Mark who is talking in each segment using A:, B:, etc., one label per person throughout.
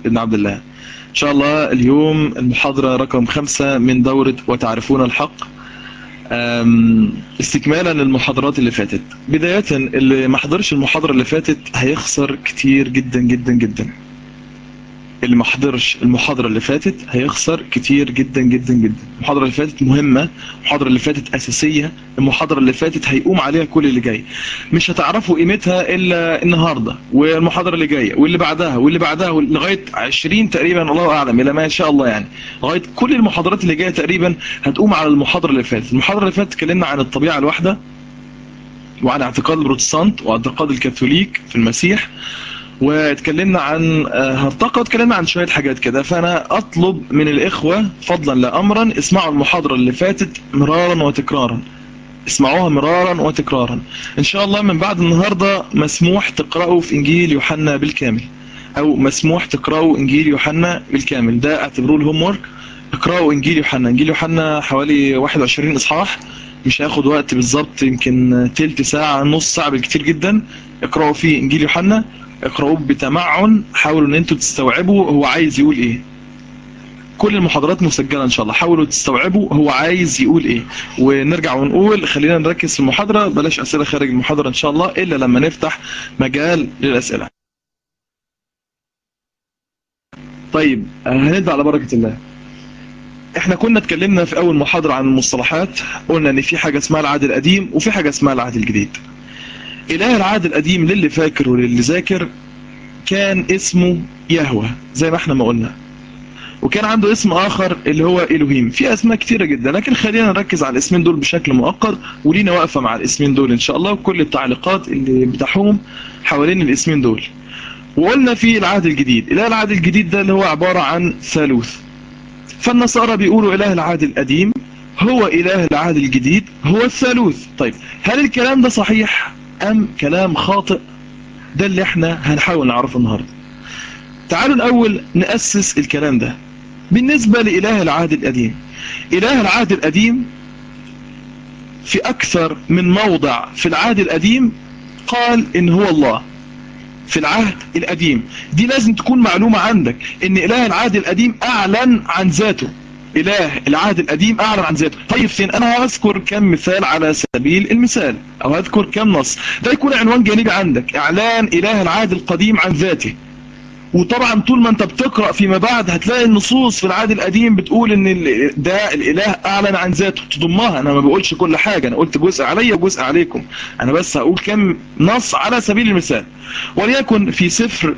A: بن عبد الله إن شاء الله اليوم المحاضرة رقم خمسة من دورة وتعرفون الحق استكمالا للمحاضرات اللي فاتت بداية اللي ما حضرش المحاضرة اللي فاتت هيخسر كتير جدا جدا جدا اللي ما حضرش المحاضرة اللي فاتت هيخسر كتير جدا جدا جدا المحاضرة اللي فاتت مهمة المحاضرة اللي فاتت أساسية المحاضرة اللي فاتت هيقوم عليها كل اللي جاي مش هتعرفوا قيمتها إلا النهاردة والمحاضرة اللي جاية واللي بعدها واللي بعدها لغاية 20 تقريبا الله أعلم إلى ما شاء الله يعني لغاية كل المحاضرات اللي جاية تقريبا هتقوم على المحاضرة اللي فاتت المحاضرة اللي فاتت اتكلمنا عن الطبيعة الواحدة وعن اعتقاد البروتستانت واعتقاد الكاثوليك في المسيح واتكلمنا عن هرطقة واتكلمنا عن شوية حاجات كده فأنا أطلب من الإخوة فضلا لا أمرا اسمعوا المحاضرة اللي فاتت مرارا وتكرارا اسمعوها مرارا وتكرارا إن شاء الله من بعد النهاردة مسموح تقرأوا في إنجيل يوحنا بالكامل أو مسموح تقرأوا إنجيل يوحنا بالكامل ده اعتبروه الهوم ورك اقرأوا إنجيل يوحنا إنجيل يوحنا حوالي 21 إصحاح مش هياخد وقت بالظبط يمكن تلت ساعة نص ساعة بالكتير جدا اقرأوا فيه إنجيل يوحنا اقرأوه بتمعن حاولوا ان انتوا تستوعبوا هو عايز يقول ايه كل المحاضرات مسجلة ان شاء الله حاولوا تستوعبوا هو عايز يقول ايه ونرجع ونقول خلينا نركز في المحاضرة بلاش اسئلة خارج المحاضرة ان شاء الله الا لما نفتح مجال للاسئلة طيب هنبدأ على بركة الله احنا كنا اتكلمنا في اول محاضرة عن المصطلحات قلنا ان في حاجة اسمها العهد القديم وفي حاجة اسمها العهد الجديد إله العهد القديم للي فاكر وللي ذاكر كان اسمه يهوه زي ما احنا ما قلنا وكان عنده اسم آخر اللي هو إلهيم في أسماء كتيرة جدا لكن خلينا نركز على الاسمين دول بشكل مؤقت ولينا واقفة مع الاسمين دول إن شاء الله وكل التعليقات اللي بتحوم حوالين الاسمين دول وقلنا في العهد الجديد إله العهد الجديد ده اللي هو عبارة عن ثالوث فالنصارى بيقولوا إله العهد القديم هو إله العهد الجديد هو الثالوث طيب هل الكلام ده صحيح أم كلام خاطئ ده اللي احنا هنحاول نعرفه النهاردة تعالوا الأول نأسس الكلام ده بالنسبة لإله العهد القديم إله العهد القديم في أكثر من موضع في العهد القديم قال إن هو الله في العهد القديم دي لازم تكون معلومة عندك إن إله العهد القديم أعلن عن ذاته إله العهد القديم أعلن عن ذاته طيب فين أنا هذكر كم مثال على سبيل المثال أو هذكر كم نص ده يكون عنوان جانبي عندك إعلان إله العهد القديم عن ذاته وطبعا طول ما انت بتقرأ فيما بعد هتلاقي النصوص في العهد القديم بتقول ان ده الاله اعلن عن ذاته تضمها انا ما بقولش كل حاجة انا قلت جزء عليا وجزء عليكم انا بس هقول كم نص على سبيل المثال وليكن في سفر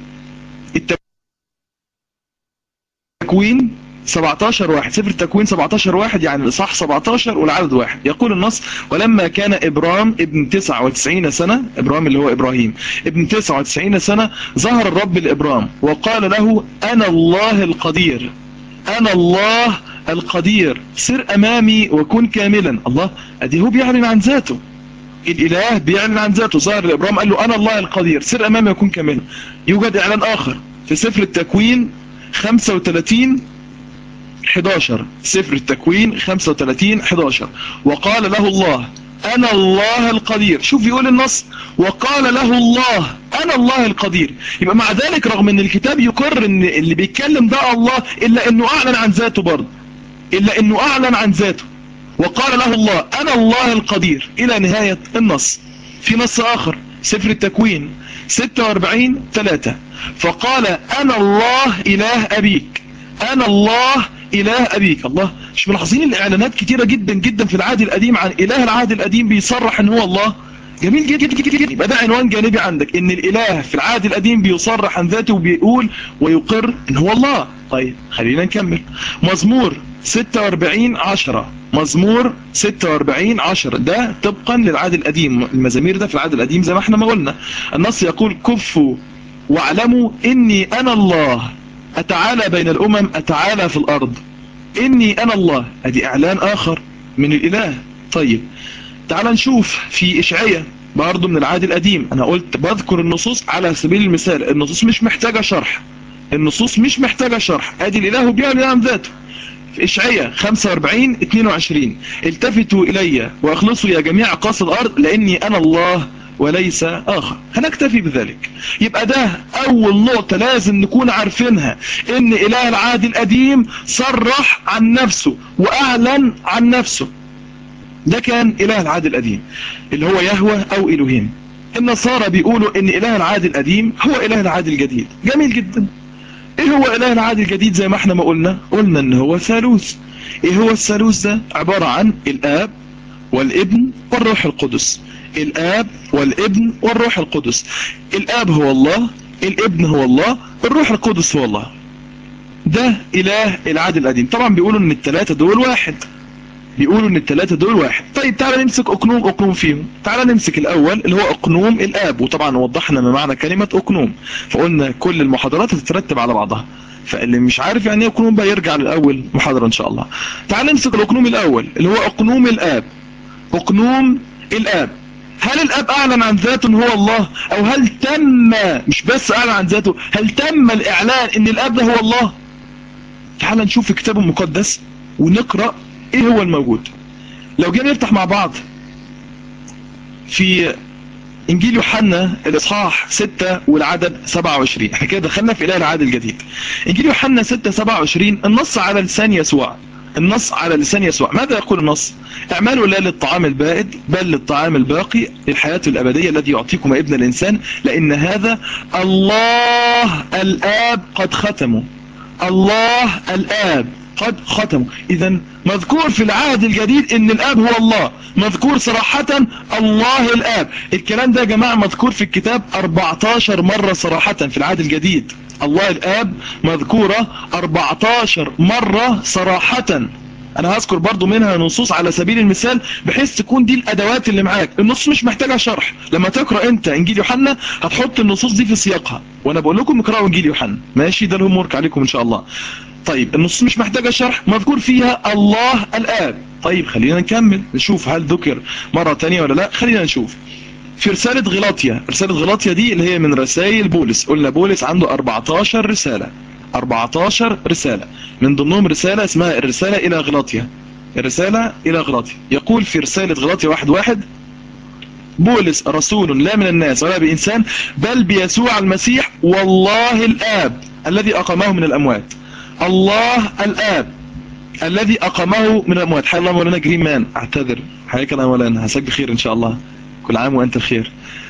A: التكوين 17 واحد سفر التكوين 17 واحد يعني الإصحاح 17 والعدد واحد يقول النص ولما كان إبرام ابن 99 سنة إبرام اللي هو إبراهيم ابن 99 سنة ظهر الرب لإبرام وقال له أنا الله القدير أنا الله القدير سر أمامي وكن كاملا الله أدي هو بيعلن عن ذاته الإله بيعلن عن ذاته ظهر لإبرام قال له أنا الله القدير سر أمامي وكن كاملا يوجد إعلان آخر في سفر التكوين 35 11 سفر التكوين 35 11 وقال له الله أنا الله القدير شوف يقول النص وقال له الله أنا الله القدير يبقى مع ذلك رغم أن الكتاب يقر أن اللي بيتكلم ده الله إلا أنه أعلن عن ذاته برضه إلا أنه أعلن عن ذاته وقال له الله أنا الله القدير إلى نهاية النص في نص آخر سفر التكوين 46 3 فقال أنا الله إله أبيك أنا الله إله أبيك الله مش ملاحظين الإعلانات كتيرة جدا جدا في العهد القديم عن إله العهد القديم بيصرح أن هو الله جميل جدا جدا جدا يبقى ده عنوان جانبي عندك ان الاله في العهد القديم بيصرح عن ذاته وبيقول ويقر ان هو الله طيب خلينا نكمل مزمور 46 10 مزمور 46 10 ده طبقا للعهد القديم المزامير ده في العهد القديم زي ما احنا ما قلنا النص يقول كفوا واعلموا اني انا الله أتعالى بين الأمم أتعالى في الأرض إني أنا الله أدي إعلان آخر من الإله طيب تعال نشوف في إشعية برضه من العهد القديم أنا قلت بذكر النصوص على سبيل المثال النصوص مش محتاجة شرح النصوص مش محتاجة شرح أدي الإله بيعلن عن ذاته في إشعية 45 22 التفتوا إلي وأخلصوا يا جميع قاص الأرض لأني أنا الله وليس آخر هنكتفي بذلك يبقى ده أول نقطة لازم نكون عارفينها إن إله العهد القديم صرح عن نفسه وأعلن عن نفسه ده كان إله العهد القديم اللي هو يهوى أو إلهيم النصارى بيقولوا إن إله العهد القديم هو إله العهد الجديد جميل جدا إيه هو إله العهد الجديد زي ما احنا ما قلنا قلنا إن هو ثالوث إيه هو الثالوث ده عبارة عن الآب والابن والروح القدس الآب والابن والروح القدس الآب هو الله الابن هو الله الروح القدس هو الله ده إله العهد القديم طبعا بيقولوا ان الثلاثة دول واحد بيقولوا ان الثلاثة دول واحد طيب تعالى نمسك اقنوم اقنوم فيهم تعالى نمسك الاول اللي هو اقنوم الاب وطبعا وضحنا ما معنى كلمة اقنوم فقلنا كل المحاضرات تترتب على بعضها فاللي مش عارف يعني ايه اقنوم بقى يرجع للاول محاضرة ان شاء الله تعالى نمسك الاقنوم الاول اللي هو اقنوم الاب اقنوم الاب هل الاب اعلن عن ذاته ان هو الله او هل تم مش بس اعلن عن ذاته هل تم الاعلان ان الاب ده هو الله تعال نشوف في كتابه المقدس ونقرأ ايه هو الموجود لو جينا نفتح مع بعض في انجيل يوحنا الاصحاح 6 والعدد 27 احنا كده دخلنا في اله العهد الجديد انجيل يوحنا 6 27 النص على لسان يسوع النص على لسان يسوع ماذا يقول النص اعملوا لا للطعام البائد بل للطعام الباقي الحياة الأبدية الذي يعطيكم ابن الإنسان لأن هذا الله الآب قد ختمه الله الآب قد ختمه إذا مذكور في العهد الجديد ان الآب هو الله مذكور صراحة الله الآب الكلام ده يا جماعة مذكور في الكتاب 14 مرة صراحة في العهد الجديد الله الآب مذكورة 14 مرة صراحة انا هذكر برضو منها نصوص على سبيل المثال بحيث تكون دي الادوات اللي معاك النصوص مش محتاجة شرح لما تقرأ انت انجيل يوحنا هتحط النصوص دي في سياقها وانا بقول لكم اقرأوا انجيل يوحنا ماشي ده الهوم ورك عليكم ان شاء الله طيب النصوص مش محتاجة شرح مذكور فيها الله الآب طيب خلينا نكمل نشوف هل ذكر مرة تانية ولا لا خلينا نشوف في رسالة غلاطيا رسالة غلاطيا دي اللي هي من رسائل بولس قلنا بولس عنده 14 رسالة 14 رسالة من ضمنهم رسالة اسمها الرسالة إلى غلاطيا الرسالة إلى غلاطيا يقول في رسالة غلاطيا واحد واحد بولس رسول لا من الناس ولا بإنسان بل بيسوع المسيح والله الآب الذي أقامه من الأموات الله الآب الذي أقامه من الأموات حيا الله مولانا جرين مان اعتذر حياك الله مولانا هساك بخير إن شاء الله كل عام وأنت بخير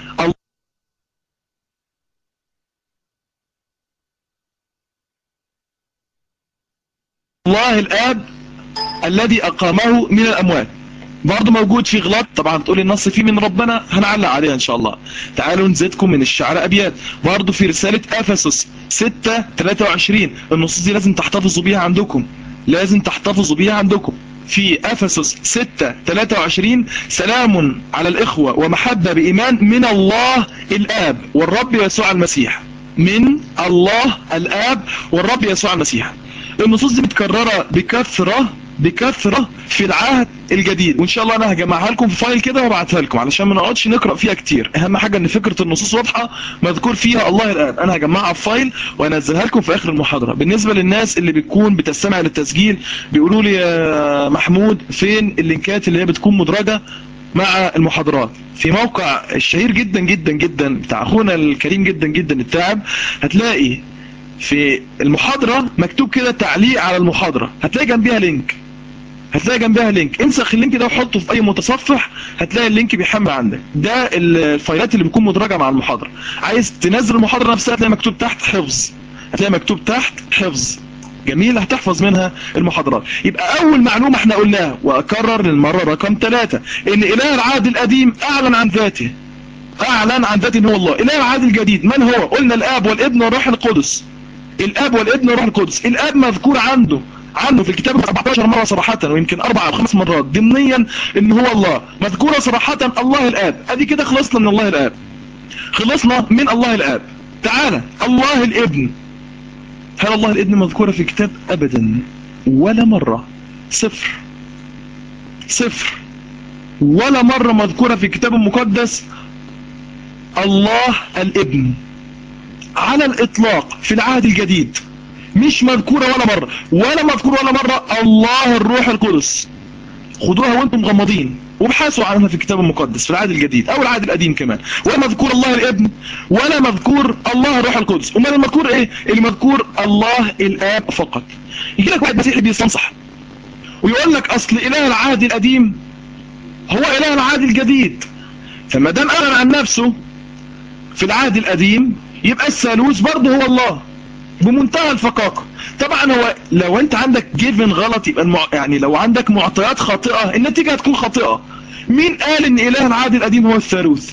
A: الله الآب الذي أقامه من الأموات برضه موجود في غلط طبعا تقولي النص فيه من ربنا هنعلق عليها ان شاء الله تعالوا نزيدكم من الشعر ابيات برضه في رسالة افسس 6 23 النصوص دي لازم تحتفظوا بيها عندكم لازم تحتفظوا بيها عندكم في افسس 6 23 سلام على الاخوة ومحبة بايمان من الله الاب والرب يسوع المسيح من الله الاب والرب يسوع المسيح النصوص دي متكررة بكثرة بكثرة في العهد الجديد وان شاء الله انا هجمعها لكم في فايل كده وابعتها لكم علشان ما نقعدش نقرا فيها كتير اهم حاجه ان فكره النصوص واضحه مذكور فيها الله الان انا هجمعها في فايل وانزلها لكم في اخر المحاضره بالنسبه للناس اللي بتكون بتستمع للتسجيل بيقولوا لي يا محمود فين اللينكات اللي هي بتكون مدرجه مع المحاضرات في موقع الشهير جدا جدا جدا بتاع اخونا الكريم جدا جدا التعب هتلاقي في المحاضرة مكتوب كده تعليق على المحاضرة هتلاقي جنبيها لينك هتلاقي جنبها لينك انسخ اللينك ده وحطه في اي متصفح هتلاقي اللينك بيحمل عندك ده الفايلات اللي بتكون مدرجة مع المحاضرة عايز تنزل المحاضرة نفسها هتلاقي مكتوب تحت حفظ هتلاقي مكتوب تحت حفظ جميل هتحفظ منها المحاضرات يبقى اول معلومة احنا قلناها واكرر للمرة رقم ثلاثة ان اله العهد القديم اعلن عن ذاته اعلن عن ذاته ان هو الله اله العهد الجديد من هو قلنا الاب والابن والروح القدس الاب والابن والروح القدس الاب مذكور عنده عنه في الكتاب 14 مرة صراحة ويمكن اربع او خمس مرات ضمنيا ان هو الله مذكورة صراحة الله الاب ادي كده خلصنا من الله الاب خلصنا من الله الاب تعالى الله الابن هل الله الابن مذكورة في الكتاب ابدا ولا مرة صفر صفر ولا مرة مذكورة في الكتاب المقدس الله الابن على الاطلاق في العهد الجديد مش مذكورة ولا مرة ولا مذكور ولا مرة الله الروح القدس خدوها وانتم مغمضين وابحثوا عنها في الكتاب المقدس في العهد الجديد او العهد القديم كمان ولا مذكور الله الابن ولا مذكور الله الروح القدس امال المذكور ايه المذكور الله الاب فقط يجي لك واحد مسيحي بيستنصح ويقول لك اصل اله العهد القديم هو اله العهد الجديد فما دام اعلن عن نفسه في العهد القديم يبقى الثالوث برضه هو الله بمنتهى الفقاقه طبعا هو لو انت عندك جيفن غلط يبقى المع... يعني لو عندك معطيات خاطئه النتيجه هتكون خاطئه مين قال ان اله العهد القديم هو الثالوث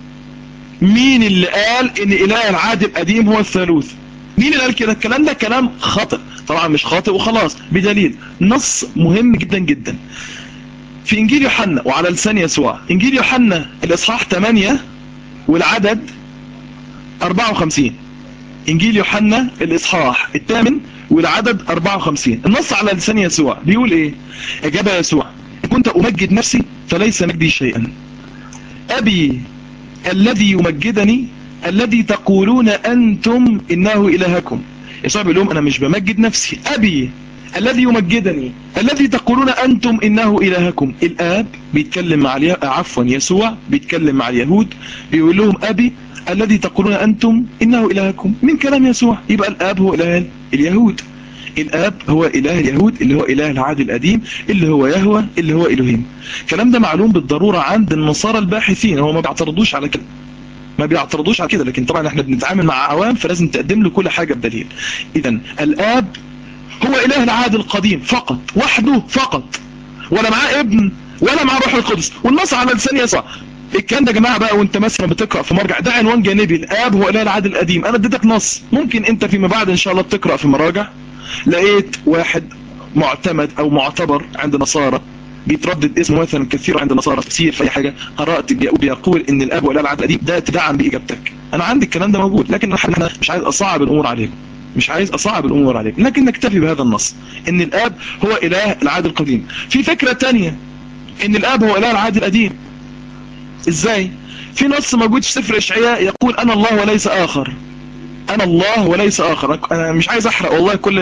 A: مين اللي قال ان اله العهد القديم هو الثالوث مين اللي قال كده الكلام ده كلام خاطئ طبعا مش خاطئ وخلاص بدليل نص مهم جدا جدا في انجيل يوحنا وعلى لسان يسوع انجيل يوحنا الاصحاح 8 والعدد 54 انجيل يوحنا الاصحاح الثامن والعدد 54 النص على لسان يسوع بيقول ايه اجاب يسوع كنت امجد نفسي فليس مجدي شيئا ابي الذي يمجدني الذي تقولون انتم انه الهكم يسوع بيقول لهم انا مش بمجد نفسي ابي الذي يمجدني الذي تقولون أنتم إنه إلهكم الآب بيتكلم مع اليه... عفوا يسوع بيتكلم مع اليهود بيقول لهم أبي الذي تقولون أنتم إنه إلهكم من كلام يسوع يبقى الآب هو إله اليهود الآب هو إله اليهود اللي هو إله العهد القديم اللي هو يهوى اللي هو إلهيم الكلام ده معلوم بالضرورة عند النصارى الباحثين هو ما بيعترضوش على كده ما بيعترضوش على كده لكن طبعا احنا بنتعامل مع عوام فلازم تقدم له كل حاجة بدليل إذا الآب هو إله العهد القديم فقط وحده فقط ولا معاه ابن ولا معاه روح القدس والنص على لسان يسوع الكلام ده يا جماعه بقى وانت مثلا بتقرا في مرجع ده عنوان جانبي الاب هو اله العهد القديم انا اديتك نص ممكن انت فيما بعد ان شاء الله بتقرا في مراجع لقيت واحد معتمد او معتبر عند نصارى بيتردد اسمه مثلا كثير عند نصارى تفسير في اي حاجه قرات بيقول ان الاب هو اله العهد القديم ده تدعم باجابتك انا عندي الكلام ده موجود لكن احنا مش عايز اصعب الامور عليكم مش عايز اصعب الامور عليك لكن نكتفي بهذا النص ان الاب هو اله العهد القديم في فكرة تانية ان الاب هو اله العهد القديم ازاي في نص موجود في سفر اشعياء يقول انا الله وليس اخر انا الله وليس اخر انا مش عايز احرق والله كل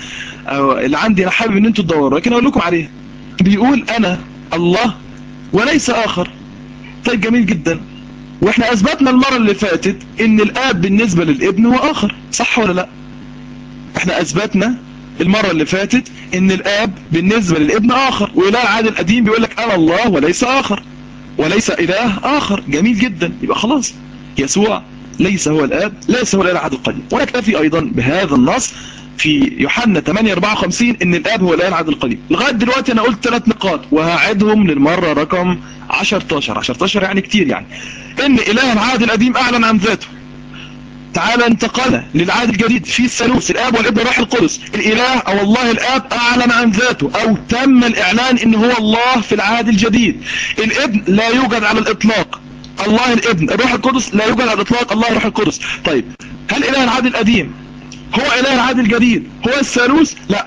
A: اللي عندي انا حابب ان انتوا تدوروا لكن اقول لكم عليه بيقول انا الله وليس اخر طيب جميل جدا واحنا اثبتنا المرة اللي فاتت ان الاب بالنسبة للابن هو اخر صح ولا لا احنا اثبتنا المرة اللي فاتت ان الاب بالنسبة للابن اخر واله العهد القديم بيقول لك انا الله وليس اخر وليس اله اخر جميل جدا يبقى خلاص يسوع ليس هو الاب ليس هو الاله العهد القديم ونكتفي ايضا بهذا النص في يوحنا 8 54 ان الاب هو الاله العهد القديم لغايه دلوقتي انا قلت ثلاث نقاط وهعدهم للمره رقم 10 10 يعني كتير يعني ان اله العهد القديم اعلن عن ذاته تعالى انتقل للعهد الجديد في الثالوث الاب والابن والروح القدس الاله او الله الاب اعلن عن ذاته او تم الاعلان ان هو الله في العهد الجديد الابن لا يوجد على الاطلاق الله الابن الروح القدس لا يوجد على الاطلاق الله الروح القدس طيب هل اله العهد القديم هو اله العهد الجديد هو الثالوث لا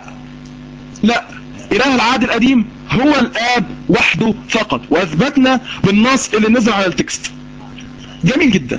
A: لا اله العهد القديم هو الاب وحده فقط واثبتنا بالنص اللي نزل على التكست جميل جدا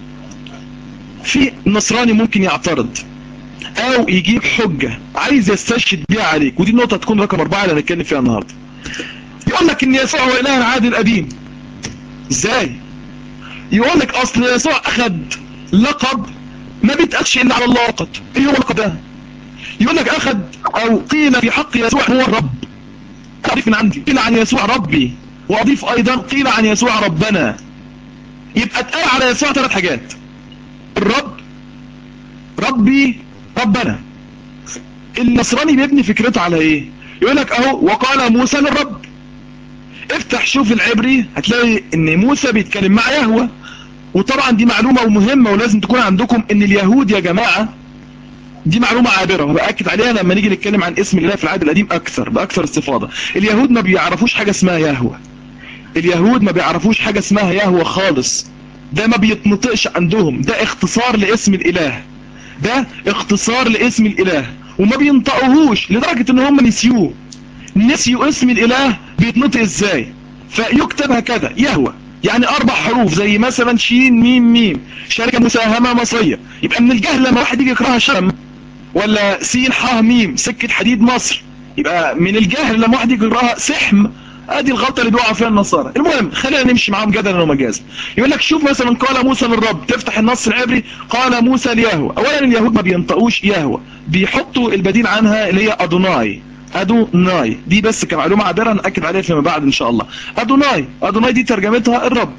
A: في نصراني ممكن يعترض او يجيب حجة عايز يستشهد بيها عليك ودي النقطة تكون رقم اربعة اللي هنتكلم فيها النهاردة يقول لك ان يسوع هو اله العهد القديم ازاي يقول لك اصل يسوع اخذ لقب ما بيتقالش الا على الله فقط ايه هو اللقب ده يقول لك اخذ او قيل في حق يسوع هو الرب تعرف من عندي قيل عن يسوع ربي واضيف ايضا قيل عن يسوع ربنا يبقى اتقال على يسوع ثلاث حاجات الرب ربي ربنا النصراني بيبني فكرته على ايه يقول لك اهو وقال موسى للرب افتح شوف العبري هتلاقي ان موسى بيتكلم مع يهوه وطبعا دي معلومة ومهمة ولازم تكون عندكم ان اليهود يا جماعة دي معلومة عابرة وبأكد عليها لما نيجي نتكلم عن اسم الله في العهد القديم اكثر باكثر استفاضة اليهود ما بيعرفوش حاجة اسمها يهوه اليهود ما بيعرفوش حاجة اسمها يهوه خالص ده ما بيتنطقش عندهم ده اختصار لاسم الاله ده اختصار لاسم الاله وما بينطقوهوش لدرجة ان هم نسيوه نسيوا اسم الاله بيتنطق ازاي فيكتب هكذا يهوه يعني اربع حروف زي مثلا شين ميم ميم شركة مساهمة مصرية يبقى من الجهل لما واحد يجي يقراها شرم ولا سين ح ميم سكة حديد مصر يبقى من الجهل لما واحد يجي يقراها سحم ادي الغلطه اللي بيقعوا فيها النصارى المهم خلينا نمشي معاهم جدلا ومجازا يقول لك شوف مثلا قال موسى للرب تفتح النص العبري قال موسى ليهوى اولا اليهود ما بينطقوش يهوى بيحطوا البديل عنها اللي هي ادوناي ادوناي دي بس كمعلومه عابره ناكد عليها فيما بعد ان شاء الله ادوناي ادوناي دي ترجمتها الرب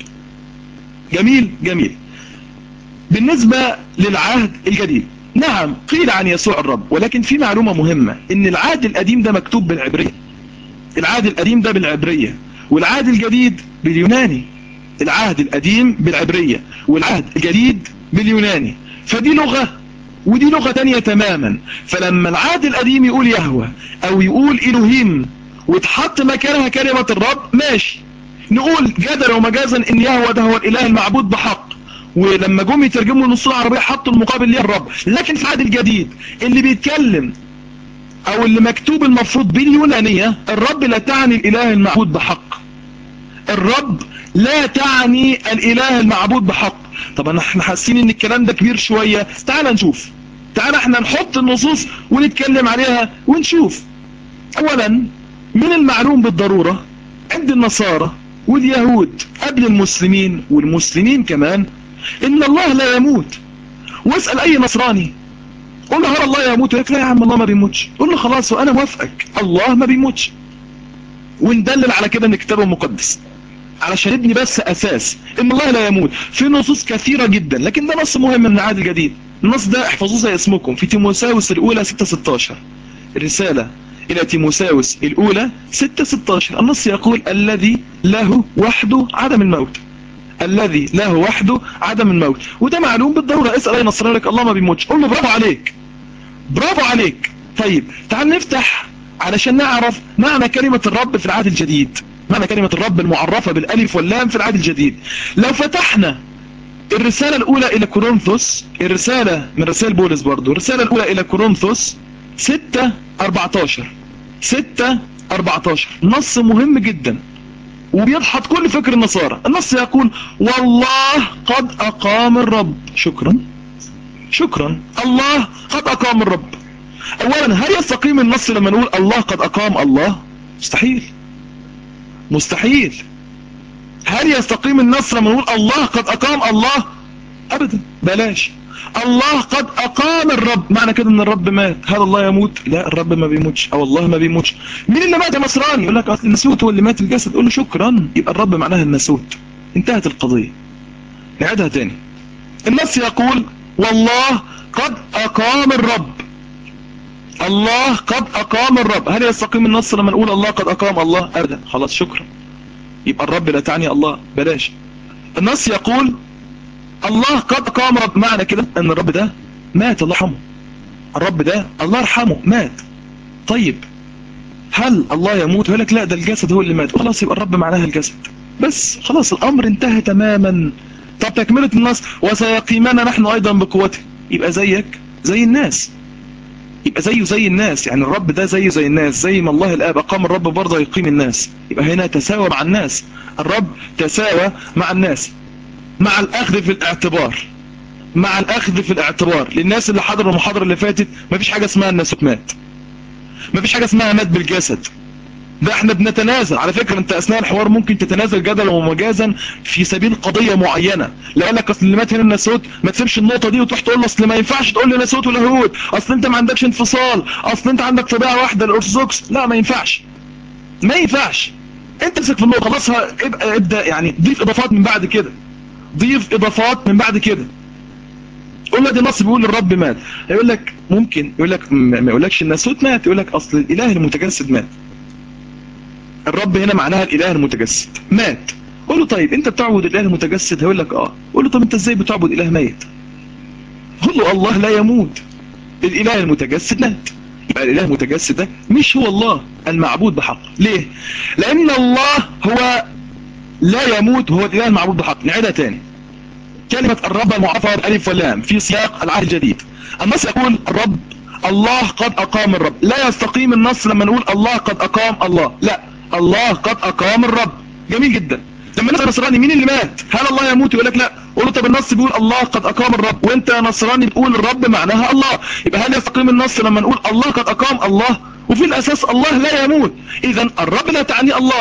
A: جميل جميل بالنسبه للعهد الجديد نعم قيل عن يسوع الرب ولكن في معلومه مهمه ان العهد القديم ده مكتوب بالعبريه العهد القديم ده بالعبريه والعهد الجديد باليوناني العهد القديم بالعبريه والعهد الجديد باليوناني فدي لغه ودي لغة تانية تماما فلما العهد القديم يقول يهوى او يقول الوهيم وتحط مكانها كلمة الرب ماشي نقول جدلا ومجازا ان يهوى ده هو الاله المعبود بحق ولما جم يترجموا النصوص العربية حطوا المقابل ليه الرب لكن في العهد الجديد اللي بيتكلم او اللي مكتوب المفروض باليونانية الرب لا تعني الاله المعبود بحق الرب لا تعني الاله المعبود بحق طبعا احنا حاسين ان الكلام ده كبير شوية تعال نشوف تعال احنا نحط النصوص ونتكلم عليها ونشوف اولا من المعلوم بالضرورة عند النصارى واليهود قبل المسلمين والمسلمين كمان ان الله لا يموت واسأل اي نصراني قول له هل الله يموت يقول لا يا عم الله ما بيموتش قول له خلاص وانا موافقك الله ما بيموتش وندلل على كده ان كتابه مقدس علشان ابني بس اساس ان الله لا يموت في نصوص كثيرة جدا لكن ده نص مهم من العهد الجديد النص ده احفظوه زي اسمكم في تيموساوس الاولى 6 16 الرسالة الى تيموساوس الاولى 6 16 النص يقول الذي له وحده عدم الموت الذي له وحده عدم الموت وده معلوم بالضرورة اسأل اي نصراني لك الله ما بيموتش قول له برافو عليك برافو عليك طيب تعال نفتح علشان نعرف معنى كلمة الرب في العهد الجديد معنى كلمة الرب المعرفة بالالف واللام في العهد الجديد لو فتحنا الرسالة الاولى الى كورنثوس الرسالة من رسائل بولس برضو الرسالة الاولى الى كورنثوس 6 14 6 14 نص مهم جدا وبيضحط كل فكر النصارى النص يقول والله قد اقام الرب شكرا شكرا الله قد اقام الرب اولا هل يستقيم النص لما نقول الله قد اقام الله مستحيل مستحيل هل يستقيم النص لما نقول الله قد اقام الله ابدا بلاش الله قد اقام الرب معنى كده ان الرب مات هل الله يموت لا الرب ما بيموتش او الله ما بيموتش مين اللي مات يا نصراني يقول لك اصل الناسوت هو اللي مات الجسد قول له شكرا يبقى الرب معناها الناسوت انتهت القضية نعيدها تاني النص يقول والله قد اقام الرب الله قد اقام الرب هل يستقيم النص لما نقول الله قد اقام الله ابدا خلاص شكرا يبقى الرب لا تعني الله بلاش النص يقول الله قد اقام رب معنى كده ان الرب ده مات الله يرحمه الرب ده الله يرحمه مات طيب هل الله يموت يقول لك لا ده الجسد هو اللي مات خلاص يبقى الرب معناها الجسد بس خلاص الامر انتهى تماما طب تكملة النص وسيقيمنا نحن ايضا بقوته يبقى زيك زي الناس يبقى زيه زي الناس يعني الرب ده زيه زي الناس زي ما الله الآب أقام الرب برضه يقيم الناس يبقى هنا تساوى مع الناس الرب تساوى مع الناس مع الأخذ في الاعتبار مع الأخذ في الاعتبار للناس اللي حضروا المحاضرة اللي فاتت مفيش حاجة اسمها الناس مات مفيش حاجة اسمها مات بالجسد ده احنا بنتنازل على فكرة انت اثناء الحوار ممكن تتنازل جدلا ومجازا في سبيل قضية معينة لا قال لك اصل اللي مات هنا الناسوت ما تسيبش النقطة دي وتروح تقول له اصل ما ينفعش تقول لي ناسوت ولاهوت اصل انت ما عندكش انفصال اصل انت عندك طبيعة واحدة الارثوذكس لا ما ينفعش ما ينفعش انت امسك في النقطة خلاص ابقى ابدا يعني ضيف اضافات من بعد كده ضيف اضافات من بعد كده قول له دي نص بيقول الرب مات يقول لك ممكن يقول لك ما يقولكش الناسوت مات يقول لك اصل الاله المتجسد مات الرب هنا معناها الاله المتجسد مات قول له طيب انت بتعبد الاله المتجسد هيقول لك اه قول له طب انت ازاي بتعبد اله ميت قول له الله لا يموت الاله المتجسد مات يبقى الاله المتجسد ده مش هو الله المعبود بحق ليه لان الله هو لا يموت هو الاله المعبود بحق نعيدها تاني كلمة الرب المعرفة بالالف واللام في سياق العهد الجديد النص يقول الرب الله قد اقام الرب لا يستقيم النص لما نقول الله قد اقام الله لا الله قد اقام الرب جميل جدا لما الناس نصراني مين اللي مات هل الله يموت يقول لك لا قول له طب النص بيقول الله قد اقام الرب وانت يا نصراني بتقول الرب معناها الله يبقى هل يستقيم النص لما نقول الله قد اقام الله وفي الاساس الله لا يموت اذا الرب لا تعني الله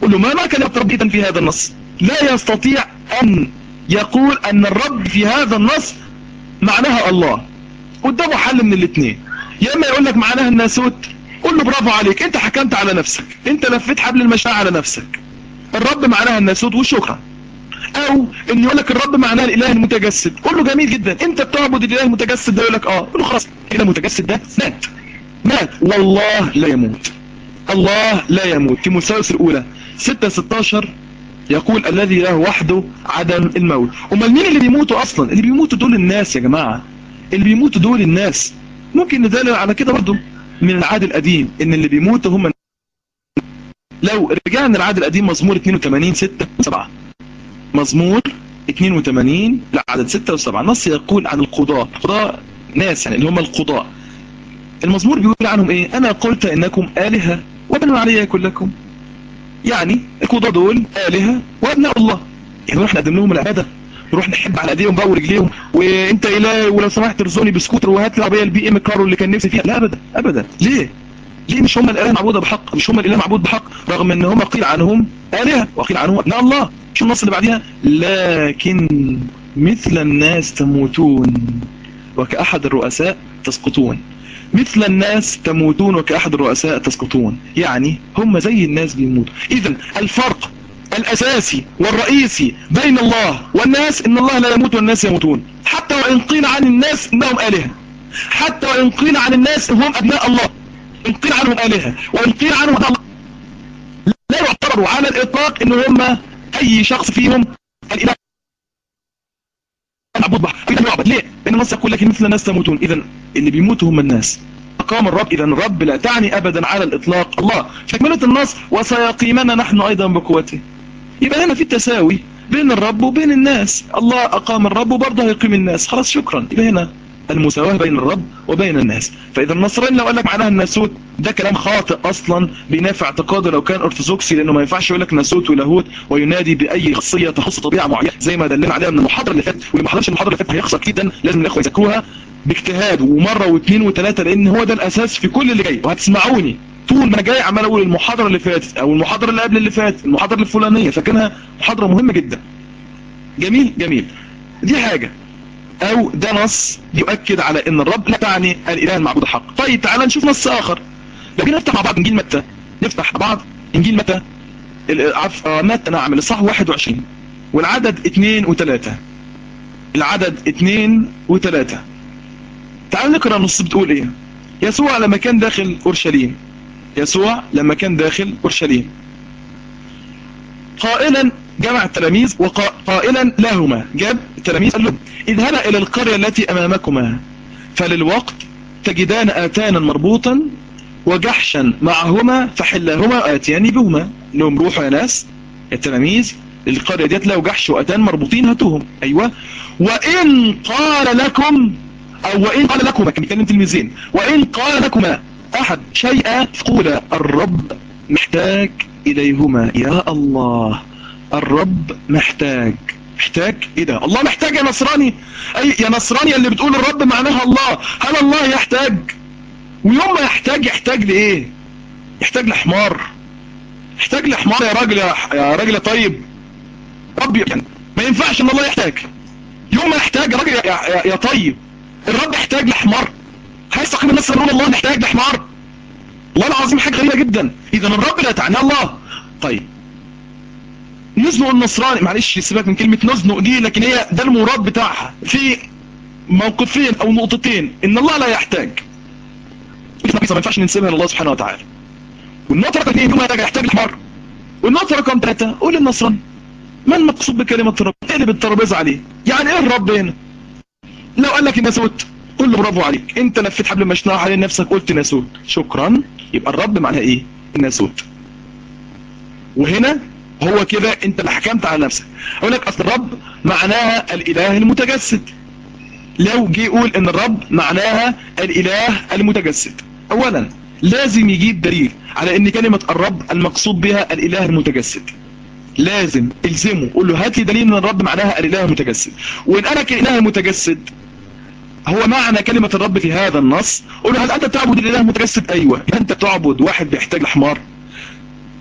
A: قل له ما ما كلمة رب إذن في هذا النص لا يستطيع أن يقول أن الرب في هذا النص معناها الله قدامه حل من الاثنين يا اما يقول لك معناها الناسوت قول له برافو عليك انت حكمت على نفسك انت لفيت حبل المشاعر على نفسك الرب معناها الناسوت وشكرا او ان يقول لك الرب معناه الاله المتجسد قول له جميل جدا انت بتعبد الاله المتجسد ده يقول لك اه قول له خلاص الاله المتجسد ده مات مات والله لا يموت الله لا يموت تيموثاوس الاولى 6 16 يقول الذي له وحده عدم الموت امال مين اللي بيموتوا اصلا اللي بيموتوا دول الناس يا جماعه اللي بيموتوا دول الناس ممكن ندلل على كده برضه من العهد القديم ان اللي بيموتوا هم لو رجعنا العهد القديم مزمور 82 6 7 مزمور 82 العدد 6 و7 نص يقول عن القضاء القضاء ناس يعني اللي هم القضاء المزمور بيقول عنهم ايه انا قلت انكم آلهة وابنوا علي كلكم يعني القضاء دول آلهة وابناء الله يعني نروح نقدم لهم العبادة نروح نحب على ايديهم بقى ورجليهم وانت اله ولو سمحت ارزقني بسكوتر وهات لي عربيه البي ام كارو اللي كان نفسي فيها لا ابدا ابدا ليه ليه مش هم الاله معبوده بحق مش هم الاله معبود بحق رغم ان هم قيل عنهم الهه وقيل عنهم ابناء الله شو النص اللي بعديها لكن مثل الناس تموتون وكأحد الرؤساء تسقطون مثل الناس تموتون وكأحد الرؤساء تسقطون يعني هم زي الناس بيموتوا اذا الفرق الاساسي والرئيسي بين الله والناس ان الله لا يموت والناس يموتون حتى وان قيل عن الناس انهم الهه حتى وان قيل عن الناس انهم ابناء الله ان قيل عنهم الهه وان قيل عنهم الله لا يعتبروا على الاطلاق ان هم اي شخص فيهم الاله معبود بحر اذا يعبد ليه لان النص يقول لك مثل الناس تموتون اذا اللي بيموتوا هم الناس أقام الرب إذا الرب لا تعني أبدا على الإطلاق الله تكملة النص وسيقيمنا نحن أيضا بقوته يبقى هنا في التساوي بين الرب وبين الناس الله أقام الرب وبرضه هيقيم الناس خلاص شكرا يبقى هنا المساواة بين الرب وبين الناس فإذا النصراني لو قال لك معناها الناسوت ده كلام خاطئ أصلا بينافع اعتقاده لو كان أرثوذكسي لأنه ما ينفعش يقول لك ناسوت ولاهوت وينادي بأي خاصية تخص طبيعة معينة زي ما دلنا عليها من المحاضرة اللي فاتت واللي ما حضرش المحاضرة اللي فاتت هيخسر جدا لازم الإخوة يذاكروها باجتهاد ومرة واثنين وثلاثة لأن هو ده الأساس في كل اللي جاي وهتسمعوني طول ما انا جاي عمال اقول المحاضرة اللي فاتت او المحاضرة اللي قبل اللي فاتت المحاضرة الفلانية فكانها محاضرة مهمة جدا جميل جميل دي حاجة او ده نص يؤكد على ان الرب لا تعني الاله المعبود الحق طيب تعال نشوف نص اخر لو جينا نفتح مع بعض انجيل متى نفتح مع بعض انجيل متى عف... آه متى نعم الاصحاح 21 والعدد 2 و3 العدد 2 و3 تعال نقرا النص بتقول ايه يسوع لما كان داخل اورشليم يسوع لما كان داخل اورشليم قائلا جمع التلاميذ وقائلا لهما جاب التلاميذ قال لهم اذهبا الى القرية التي امامكما فللوقت تجدان اتانا مربوطا وجحشا معهما فحلاهما اتيان بهما لهم روحوا يا ناس يا التلاميذ القرية ديت لو جحش واتان مربوطين هاتوهم ايوه وان قال لكم او وان قال لكما كان بيتكلم تلميذين وان قال لكما احد شيئا فقول الرب محتاج اليهما يا الله الرب محتاج محتاج ايه ده الله محتاج يا نصراني اي يا نصراني اللي بتقول الرب معناها الله هل الله يحتاج ويوم ما يحتاج يحتاج لايه يحتاج لحمار يحتاج لحمار يا راجل يا, يا راجل يا طيب ربي يعني ما ينفعش ان الله يحتاج يوم ما يحتاج يا راجل يا, يا, يا طيب الرب يحتاج لحمار هيستقيم الناس يقول الله محتاج لحمار والله العظيم حاجه غريبه جدا اذا الرب لا تعني الله طيب نزنق النصراني معلش سيبك من كلمة نزنق دي لكن هي ده المراد بتاعها في موقفين او نقطتين ان الله لا يحتاج ما ينفعش ننسبها لله سبحانه وتعالى والنقطة رقم اثنين يوم يحتاج الحمار والنقطة رقم ثلاثة قول النصراني ما المقصود بكلمة الرب اقلب الترابيزة عليه يعني ايه الرب هنا لو قال لك الناسوت قول له برافو عليك انت لفيت حبل المشنقة حوالين نفسك قلت ناسوت شكرا يبقى الرب معناها ايه الناسوت وهنا هو كده انت اللي حكمت على نفسك اقول لك اصل الرب معناها الاله المتجسد لو جه يقول ان الرب معناها الاله المتجسد اولا لازم يجيب دليل على ان كلمة الرب المقصود بها الاله المتجسد لازم الزمه قول له هات لي دليل ان الرب معناها الاله المتجسد وان انا كاله المتجسد هو معنى كلمة الرب في هذا النص قول له هل انت تعبد الاله المتجسد ايوه انت تعبد واحد بيحتاج لحمار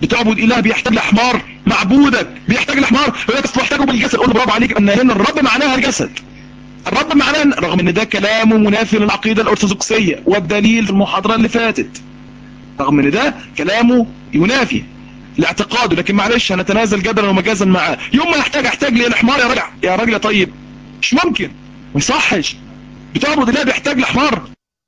A: بتعبد اله بيحتاج لحمار معبودك بيحتاج لحمار يقول لك محتاجه بالجسد قول له برافو عليك ان هنا الرب معناها الجسد الرب معناه رغم ان ده كلامه منافي للعقيده الارثوذكسيه والدليل في المحاضره اللي فاتت رغم ان ده كلامه ينافي لاعتقاده لكن معلش هنتنازل جدلا ومجازا معاه يوم ما يحتاج احتاج لي الحمار يا راجل يا راجل يا طيب مش ممكن ما يصحش بتعبد الله بيحتاج لحمار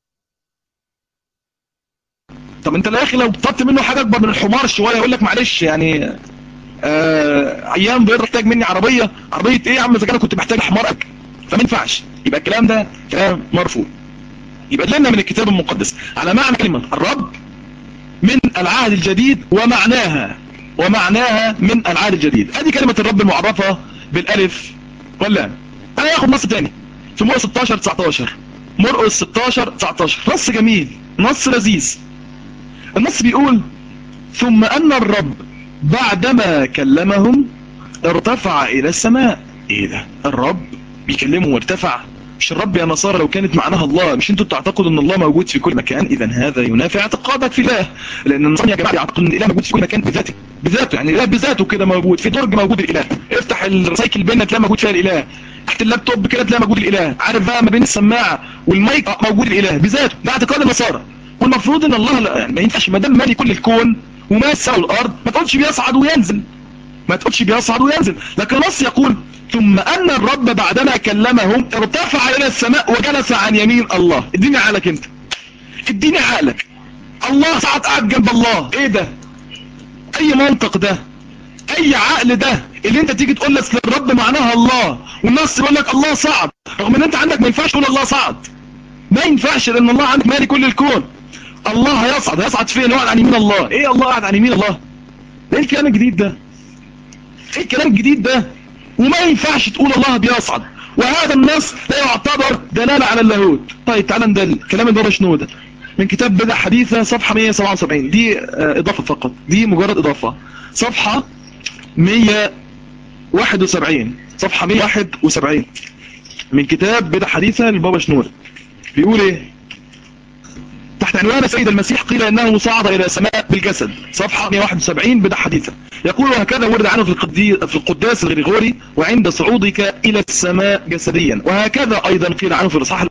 A: طب انت يا اخي لو طلبت منه حاجه اكبر من الحمار شويه يقول لك معلش يعني آه ايام بيقدر يحتاج مني عربيه عربيه ايه يا عم اذا انا كنت محتاج حمارك فما ينفعش يبقى الكلام ده كلام مرفوض يبقى لنا من الكتاب المقدس على معنى كلمه الرب من العهد الجديد ومعناها ومعناها من العهد الجديد ادي كلمه الرب المعرفه بالالف واللام انا هاخد نص تاني في مرقس 16 19 مرقس 16 19 نص جميل نص لذيذ النص بيقول ثم ان الرب بعدما كلمهم ارتفع الى السماء ايه ده الرب بيكلمهم وارتفع مش الرب يا نصارى لو كانت معناها الله مش انتوا بتعتقدوا ان الله موجود في كل مكان اذا هذا ينافي اعتقادك في الله لان النصارى يا جماعه يعتقدوا ان الاله موجود في كل مكان بذاته بذاته يعني الاله بذاته كده موجود في درج موجود الاله افتح الريسايكل بين تلاقي موجود فيها الاله تحت اللابتوب كده تلاقي موجود الاله عارف بقى ما بين السماعه والمايك موجود الاله بذاته ده اعتقاد النصارى والمفروض ان الله لا يعني ما ينفعش ما دام مالي كل الكون وما السماء والارض ما تقولش بيصعد وينزل ما تقولش بيصعد وينزل لكن النص يقول ثم ان الرب بعدما كلمهم ارتفع الى السماء وجلس عن يمين الله اديني عقلك انت اديني عقلك الله صعد قاعد جنب الله ايه ده اي منطق ده اي عقل ده اللي انت تيجي تقول لك الرب معناها الله والنص يقول لك الله صعد رغم ان انت عندك ما ينفعش تقول الله صعد ما ينفعش لان الله عندك مالي كل الكون الله هيصعد هيصعد فين يقعد عن يمين الله ايه الله قاعد عن يمين الله ايه الكلام الجديد ده ايه الكلام الجديد ده وما ينفعش تقول الله بيصعد وهذا النص لا يعتبر دلالة على اللاهوت طيب تعال ندل كلام البابا شنودة من كتاب بدع حديثة صفحة 177 دي اضافة فقط دي مجرد اضافة صفحة 171 صفحة 171 من كتاب بدع حديثة للبابا شنودة بيقول ايه تحت عنوان سيد المسيح قيل انه صعد الى السماء بالجسد صفحة 171 بدع حديثة يقول وهكذا ورد عنه في, القدي في القداس الغريغوري وعند صعودك الى السماء جسديا وهكذا ايضا قيل عنه في الاصحاح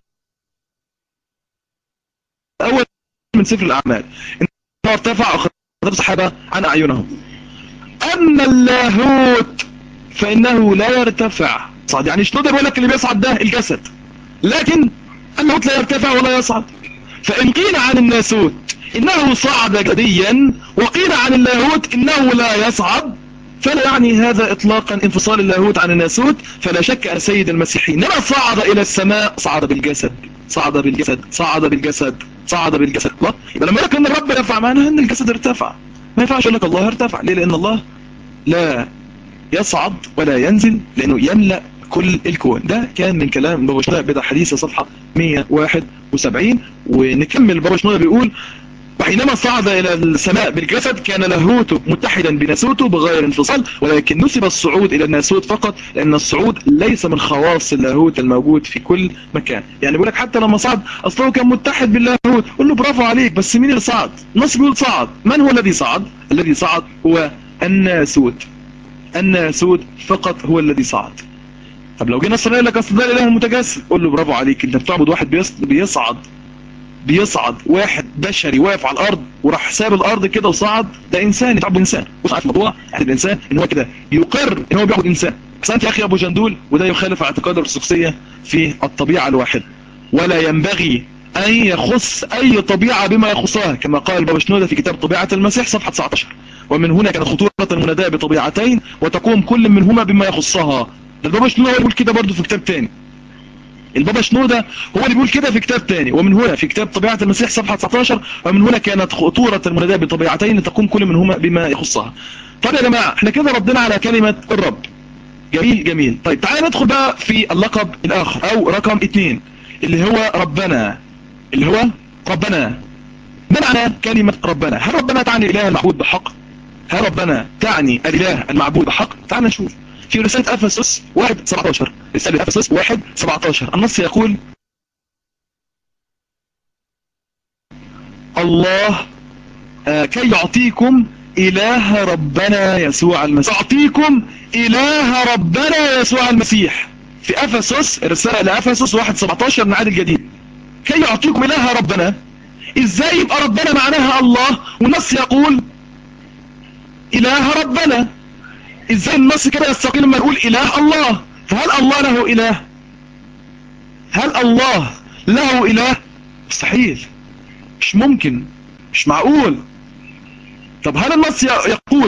A: الاول من سفر الاعمال انه ارتفع اخذ الصحابة عن اعينهم اما اللاهوت فانه لا يرتفع صعد يعني شنودر يقول لك اللي بيصعد ده الجسد لكن اللاهوت لا يرتفع ولا يصعد فإن قيل عن الناسوت إنه صعد جديا وقيل عن اللاهوت إنه لا يصعد فلا يعني هذا إطلاقا انفصال اللاهوت عن الناسوت فلا شك أن سيد المسيحي إنما صعد إلى السماء صعد بالجسد صعد بالجسد صعد بالجسد صعد بالجسد الله يبقى لما يقول ان الرب رفع معناها ان الجسد ارتفع ما ينفعش يقول لك الله ارتفع ليه لان الله لا يصعد ولا ينزل لانه يملأ كل الكون ده كان من كلام بابا شنودة بدع حديثة صفحة 171 ونكمل بابا شنودة بيقول وحينما صعد إلى السماء بالجسد كان لاهوته متحدا بناسوته بغير انفصال ولكن نسب الصعود إلى الناسوت فقط لأن الصعود ليس من خواص اللاهوت الموجود في كل مكان يعني بيقول لك حتى لما صعد أصله كان متحد باللاهوت قول له برافو عليك بس مين اللي صعد النص بيقول صعد من هو الذي صعد الذي صعد هو الناسوت الناسوت فقط هو الذي صعد طب لو جينا نصر لك اصل ده الاله المتجسد قول له برافو عليك انت بتعبد واحد بيصعد بيصعد واحد بشري واقف على الارض وراح ساب الارض كده وصعد ده انسان يتعبد انسان بص عارف الموضوع يعني الانسان ان هو كده يقر ان هو بيعبد انسان بس انت يا اخي ابو جندول وده يخالف اعتقاد الارثوذكسيه في الطبيعه الواحده ولا ينبغي ان يخص اي طبيعه بما يخصها كما قال بابا شنودة في كتاب طبيعه المسيح صفحه 19 ومن هنا كانت خطوره المناداه بطبيعتين وتقوم كل منهما بما يخصها البابا شنودة يقول كده برضه في كتاب تاني البابا شنودة هو اللي بيقول كده في كتاب تاني ومن هنا في كتاب طبيعة المسيح صفحة 19 ومن هنا كانت خطورة المناداة بطبيعتين تقوم كل منهما بما يخصها طب يا جماعة احنا كده ردنا على كلمة الرب جميل جميل طيب تعالى ندخل بقى في اللقب الاخر او رقم اتنين اللي هو ربنا اللي هو ربنا ما معنى كلمة ربنا هل ربنا تعني الاله المعبود بحق هل ربنا تعني الاله المعبود بحق تعال نشوف في رسالة أفسس 1 17 رسالة أفسس 1 17 النص يقول الله آه كي يعطيكم إله ربنا يسوع المسيح أعطيكم إله ربنا يسوع المسيح في أفسس رسالة لأفسس 1-17 من العهد الجديد كي يعطيكم إله ربنا إزاي يبقى ربنا معناها الله والنص يقول إله ربنا إزاي النص كده يستقيم لما نقول إله الله فهل الله له إله هل الله له إله مستحيل مش ممكن مش معقول طب هل النص يقول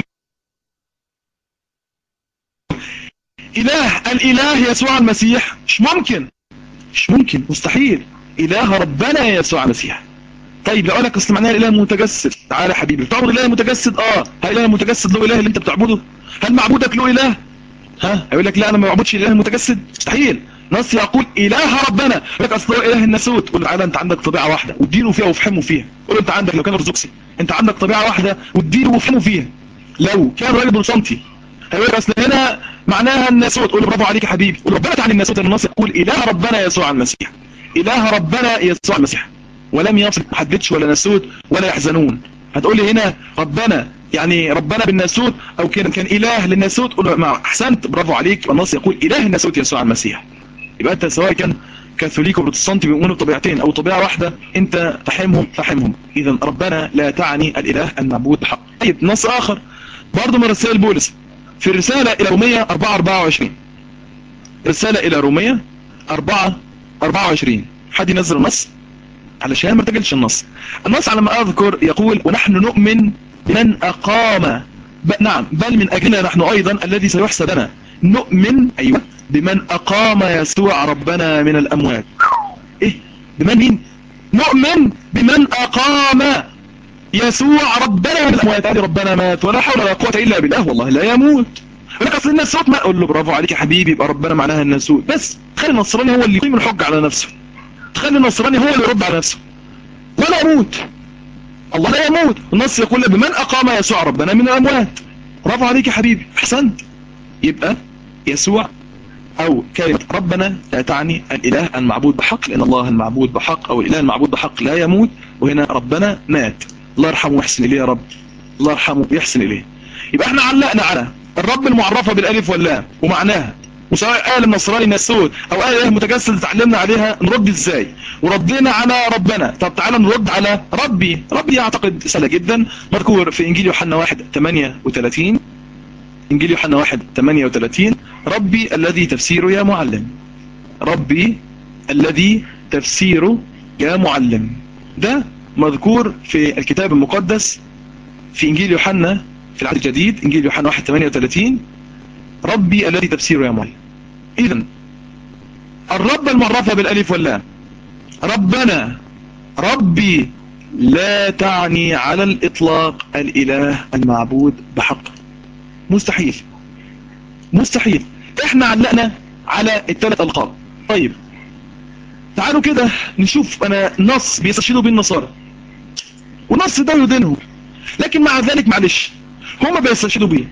A: إله الإله يسوع المسيح مش ممكن مش ممكن مستحيل إله ربنا يسوع المسيح طيب لو لك اصل معناها الاله المتجسد تعالى يا حبيبي بتعبد الاله المتجسد اه هل الاله المتجسد له اله اللي انت بتعبده هل معبودك له اله ها هيقول لك لا انا ما بعبدش الاله المتجسد مستحيل نص يقول اله ربنا لك اصل هو اله الناسوت قول له تعالى انت عندك طبيعه واحده وادينه فيها وافهمه فيها قول له انت عندك لو كان ارثوذكسي انت عندك طبيعه واحده وادينه وافهمه فيها لو كان راجل بروتستانتي هيقول لك اصل هنا معناها الناسوت قول له برافو عليك يا حبيبي قول ربنا تعني الناسوت النص يقول اله ربنا يسوع المسيح اله ربنا يسوع المسيح ولم يصل محددش ولا ناسوت ولا يحزنون هتقول لي هنا ربنا يعني ربنا بالناسوت او كان كان اله للناسوت قول له احسنت برافو عليك النص يقول اله الناسوت يسوع المسيح يبقى انت سواء كان كاثوليك وبروتستانتي بيؤمنوا بطبيعتين او طبيعه واحده انت تحمهم تحمهم اذا ربنا لا تعني الاله المعبود بحق طيب نص اخر برضه من رسائل بولس في الرساله الى روميه 4 24 رساله الى روميه 4 24 حد ينزل النص علشان ما ارتجلش النص النص على ما اذكر يقول ونحن نؤمن بمن اقام ب... نعم بل من اجلنا نحن ايضا الذي سيحسب لنا نؤمن ايوه بمن اقام يسوع ربنا من الاموات ايه بمن مين نؤمن بمن اقام يسوع ربنا من الاموات يعني ربنا مات ولا حول ولا قوه الا بالله والله لا يموت لك اصل الناسوت ما اقول له برافو عليك يا حبيبي يبقى ربنا معناها الناسوت بس خلي النصراني هو اللي يقيم الحج على نفسه تخلي النصراني هو اللي يرد على نفسه ولا يموت الله لا يموت النص يقول بمن اقام يسوع ربنا من الاموات برافو عليك يا حبيبي احسنت يبقى يسوع او كلمة ربنا لا تعني الاله المعبود بحق لان الله المعبود بحق او الاله المعبود بحق لا يموت وهنا ربنا مات الله يرحمه ويحسن اليه يا رب الله يرحمه ويحسن اليه يبقى احنا علقنا على الرب المعرفة بالالف واللام ومعناها وسواء قال النصراني نسود او قال اله متجسد اتعلمنا عليها نرد ازاي وردينا على ربنا طب تعالى نرد على ربي ربي اعتقد سهله جدا مذكور في انجيل يوحنا 1 38 انجيل يوحنا 1 38 ربي الذي تفسيره يا معلم ربي الذي تفسيره يا معلم ده مذكور في الكتاب المقدس في انجيل يوحنا في العهد الجديد انجيل يوحنا 1 38 ربي الذي تفسيره يا معلم اذا الرب المعرفة بالالف واللام ربنا ربي لا تعني على الاطلاق الاله المعبود بحق مستحيل مستحيل احنا علقنا على الثلاث القاب طيب تعالوا كده نشوف انا نص بيستشهدوا بيه النصارى ونص ده يدينهم لكن مع ذلك معلش هما بيستشهدوا بيه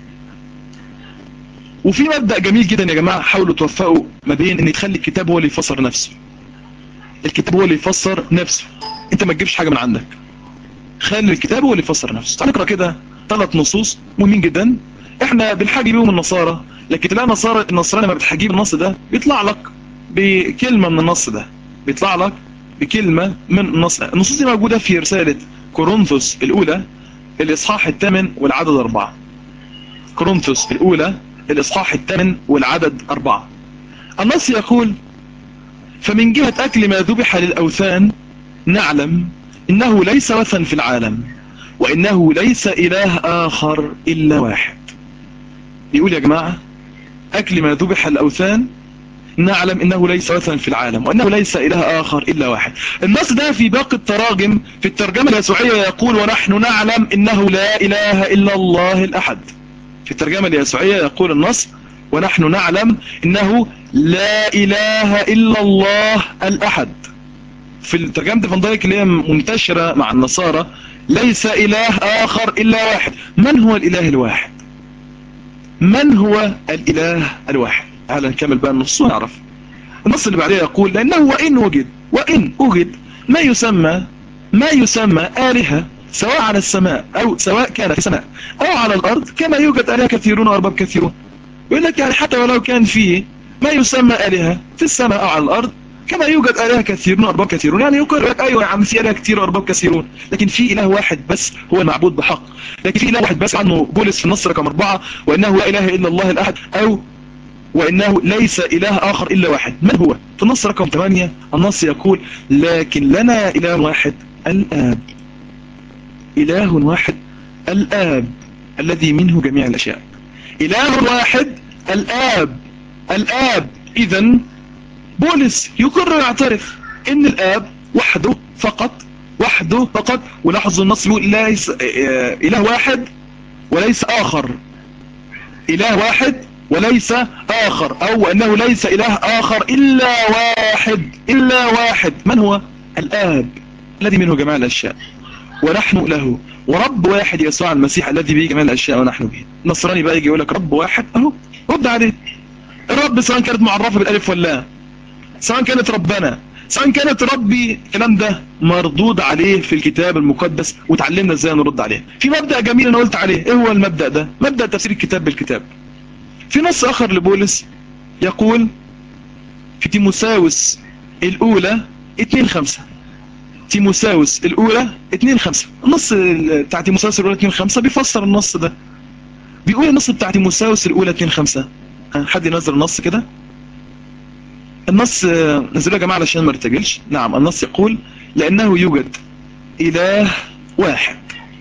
A: وفي مبدأ جميل جدا يا جماعة حاولوا توفقوا ما بين ان تخلي الكتاب هو اللي يفسر نفسه الكتاب هو اللي يفسر نفسه انت ما تجيبش حاجة من عندك خلي الكتاب هو اللي يفسر نفسه تعال نقرأ كده ثلاث نصوص مهمين جدا احنا بنحاجي بيهم النصارى لكن تلاقي النصارى النصراني لما بتحاجيه بالنص ده بيطلع لك بكلمة من النص ده بيطلع لك بكلمة من النص ده النصوص دي موجودة في رسالة كورنثوس الأولى الإصحاح الثامن والعدد أربعة كورنثوس الأولى الإصحاح الثامن والعدد أربعة النص يقول فمن جهة أكل ما ذبح للأوثان نعلم إنه ليس وثن في العالم وإنه ليس إله آخر إلا واحد يقول يا جماعة أكل ما ذبح للأوثان نعلم إنه ليس وثن في العالم وأنه ليس إله آخر إلا واحد النص ده في باقي التراجم في الترجمة اليسوعية يقول ونحن نعلم إنه لا إله إلا الله الأحد في الترجمة اليسوعية يقول النص ونحن نعلم إنه لا إله إلا الله الأحد في الترجمة فان دايك اللي هي منتشرة مع النصارى ليس إله آخر إلا واحد من هو الإله الواحد من هو الإله الواحد تعالى نكمل بقى النص ونعرف النص اللي بعديه يقول لأنه وإن وجد وإن وجد ما يسمى ما يسمى آلهة سواء على السماء او سواء كان في السماء او على الارض كما يوجد الهه كثيرون وارباب كثيرون يقول لك يعني حتى ولو كان فيه ما يسمى الهه في السماء او على الارض كما يوجد الهه كثيرون وارباب كثيرون يعني يقول لك ايوه يا عم في الهه كثير وارباب كثيرون لكن في اله واحد بس هو المعبود بحق لكن في اله واحد بس عنه بولس في النص رقم اربعه وانه لا اله الا الله الاحد او وإنه ليس إله آخر إلا واحد من هو في النص رقم 8 النص يقول لكن لنا إله واحد الآب إله واحد الآب الذي منه جميع الأشياء إله واحد الآب الآب إذا بولس يقر ويعترف إن الآب وحده فقط وحده فقط ولاحظوا النص يقول ليس إله واحد وليس آخر إله واحد وليس آخر أو أنه ليس إله آخر إلا واحد إلا واحد من هو الآب الذي منه جميع الأشياء ونحن له ورب واحد يسوع المسيح الذي به جميع الأشياء ونحن به النصراني بقى يجي يقول لك رب واحد أهو رد عليه الرب سواء كانت معرفة بالألف واللام سواء كانت ربنا سواء كانت ربي الكلام ده مردود عليه في الكتاب المقدس وتعلمنا ازاي نرد عليه في مبدأ جميل انا قلت عليه ايه هو المبدأ ده مبدأ تفسير الكتاب بالكتاب في نص اخر لبولس يقول في تيموساوس الاولى 2 5 تيموساوس الاولى 2 5 النص بتاع تيموساوس الاولى 2 5 بيفسر النص ده بيقول النص بتاع تيموساوس الاولى 2 5 حد ينزل النص كده النص نزلوه يا جماعه علشان ما ارتجلش نعم النص يقول لانه يوجد اله واحد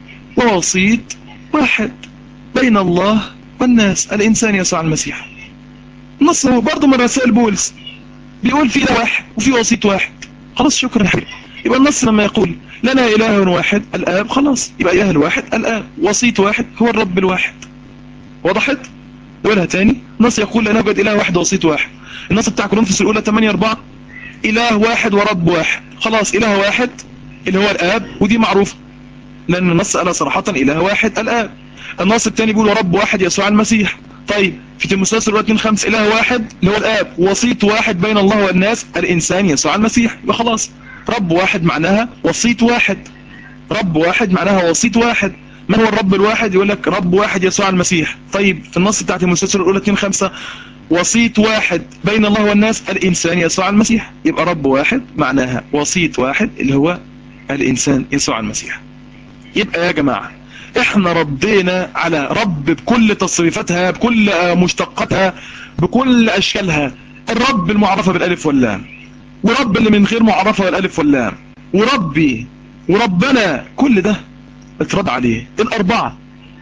A: ووسيط واحد بين الله والناس الإنسان يسوع المسيح النص هو برضه من رسائل بولس بيقول في إله واحد وفي وسيط واحد خلاص شكرا حبيبي يبقى النص لما يقول لنا إله واحد الآب خلاص يبقى إله الواحد الآب وسيط واحد هو الرب الواحد وضحت؟ نقولها تاني النص يقول لنا يوجد إله واحد وسيط واحد النص بتاع كورنثوس الأولى 8 4 إله واحد ورب واحد خلاص إله واحد اللي هو الآب ودي معروفة لأن النص قالها صراحة إله واحد الآب النص الثاني بيقول رب واحد يسوع المسيح طيب في تيموثاوس الاولى 2 5 اله واحد اللي هو الاب وسيط واحد بين الله والناس الانسان يسوع المسيح يبقى خلاص رب واحد معناها وسيط واحد رب واحد معناها وسيط واحد من هو الرب الواحد يقول لك رب واحد يسوع المسيح طيب في النص بتاع تيموثاوس الاولى 2 5 وسيط واحد بين الله والناس الانسان يسوع المسيح يبقى رب واحد معناها وسيط واحد اللي هو الانسان يسوع المسيح يبقى يا جماعه احنا ردينا على رب بكل تصريفاتها بكل مشتقاتها بكل اشكالها الرب المعرفة بالالف واللام ورب اللي من غير معرفة بالالف واللام وربي وربنا كل ده اترد عليه الاربعة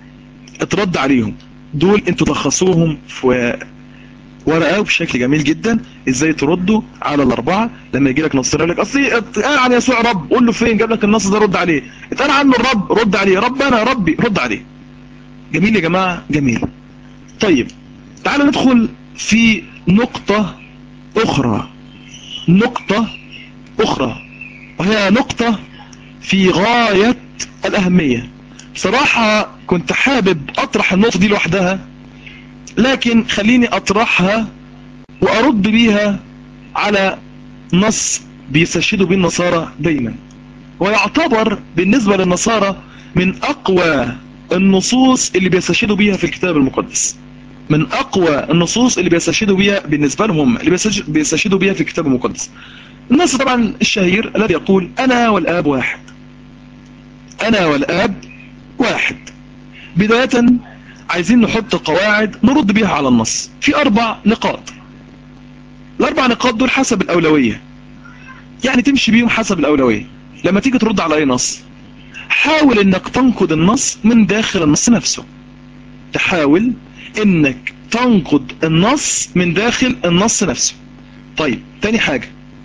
A: اترد عليهم دول انتوا تلخصوهم في ورقه بشكل جميل جدا ازاي تردوا على الاربعه لما يجي لك نص يقول لك اصل اتقال عن يسوع رب قول له فين جاب لك النص ده رد عليه اتقال عنه الرب رد عليه ربنا ربي رد عليه جميل يا جماعه جميل طيب تعالوا ندخل في نقطه اخرى نقطه اخرى وهي نقطه في غايه الاهميه بصراحه كنت حابب اطرح النقطه دي لوحدها لكن خليني اطرحها وارد بيها على نص بيستشهدوا به النصارى دايما ويعتبر بالنسبة للنصارى من اقوى النصوص اللي بيستشهدوا بيها في الكتاب المقدس من اقوى النصوص اللي بيستشهدوا بيها بالنسبة لهم اللي بيستشهدوا بيها في الكتاب المقدس النص طبعا الشهير الذي يقول انا والاب واحد انا والاب واحد بداية عايزين نحط قواعد نرد بيها على النص في اربع نقاط الاربع نقاط دول حسب الاولوية يعني تمشي بيهم حسب الاولوية لما تيجي ترد على اي نص حاول انك تنقد النص من داخل النص نفسه تحاول انك تنقد النص من داخل النص نفسه طيب تاني حاجة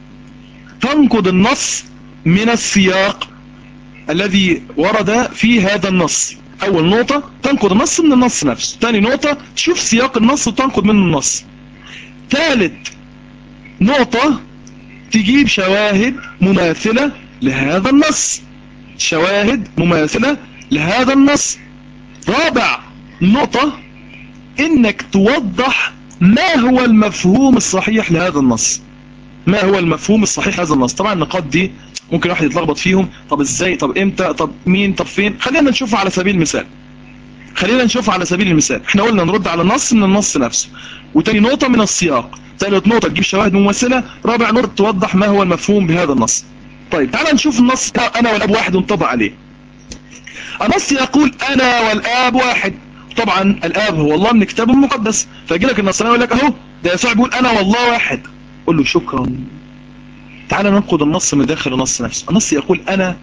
A: تنقد النص من السياق الذي ورد في هذا النص اول نقطة تنقد النص من النص نفسه تاني نقطة تشوف سياق النص وتنقد منه النص ثالث نقطة تجيب شواهد مماثلة لهذا النص شواهد مماثلة لهذا النص رابع نقطة انك توضح ما هو المفهوم الصحيح لهذا النص ما هو المفهوم الصحيح هذا النص طبعا النقاط دي ممكن واحد يتلخبط فيهم طب ازاي طب امتى طب مين طب فين خلينا نشوفها على سبيل المثال خلينا نشوفها على سبيل المثال احنا قلنا نرد على النص من النص نفسه وتاني نقطة من السياق ثالث نقطة تجيب شواهد ممثلة رابع نقطة توضح ما هو المفهوم بهذا النص طيب تعال نشوف النص انا والاب واحد ونطبق عليه النص يقول انا والاب واحد طبعا الاب هو الله من كتابه المقدس فيجي لك النصراني يقول لك اهو ده يسوع بيقول انا والله واحد قول له شكرا تعال ننقض النص من داخل النص نفسه النص يقول انا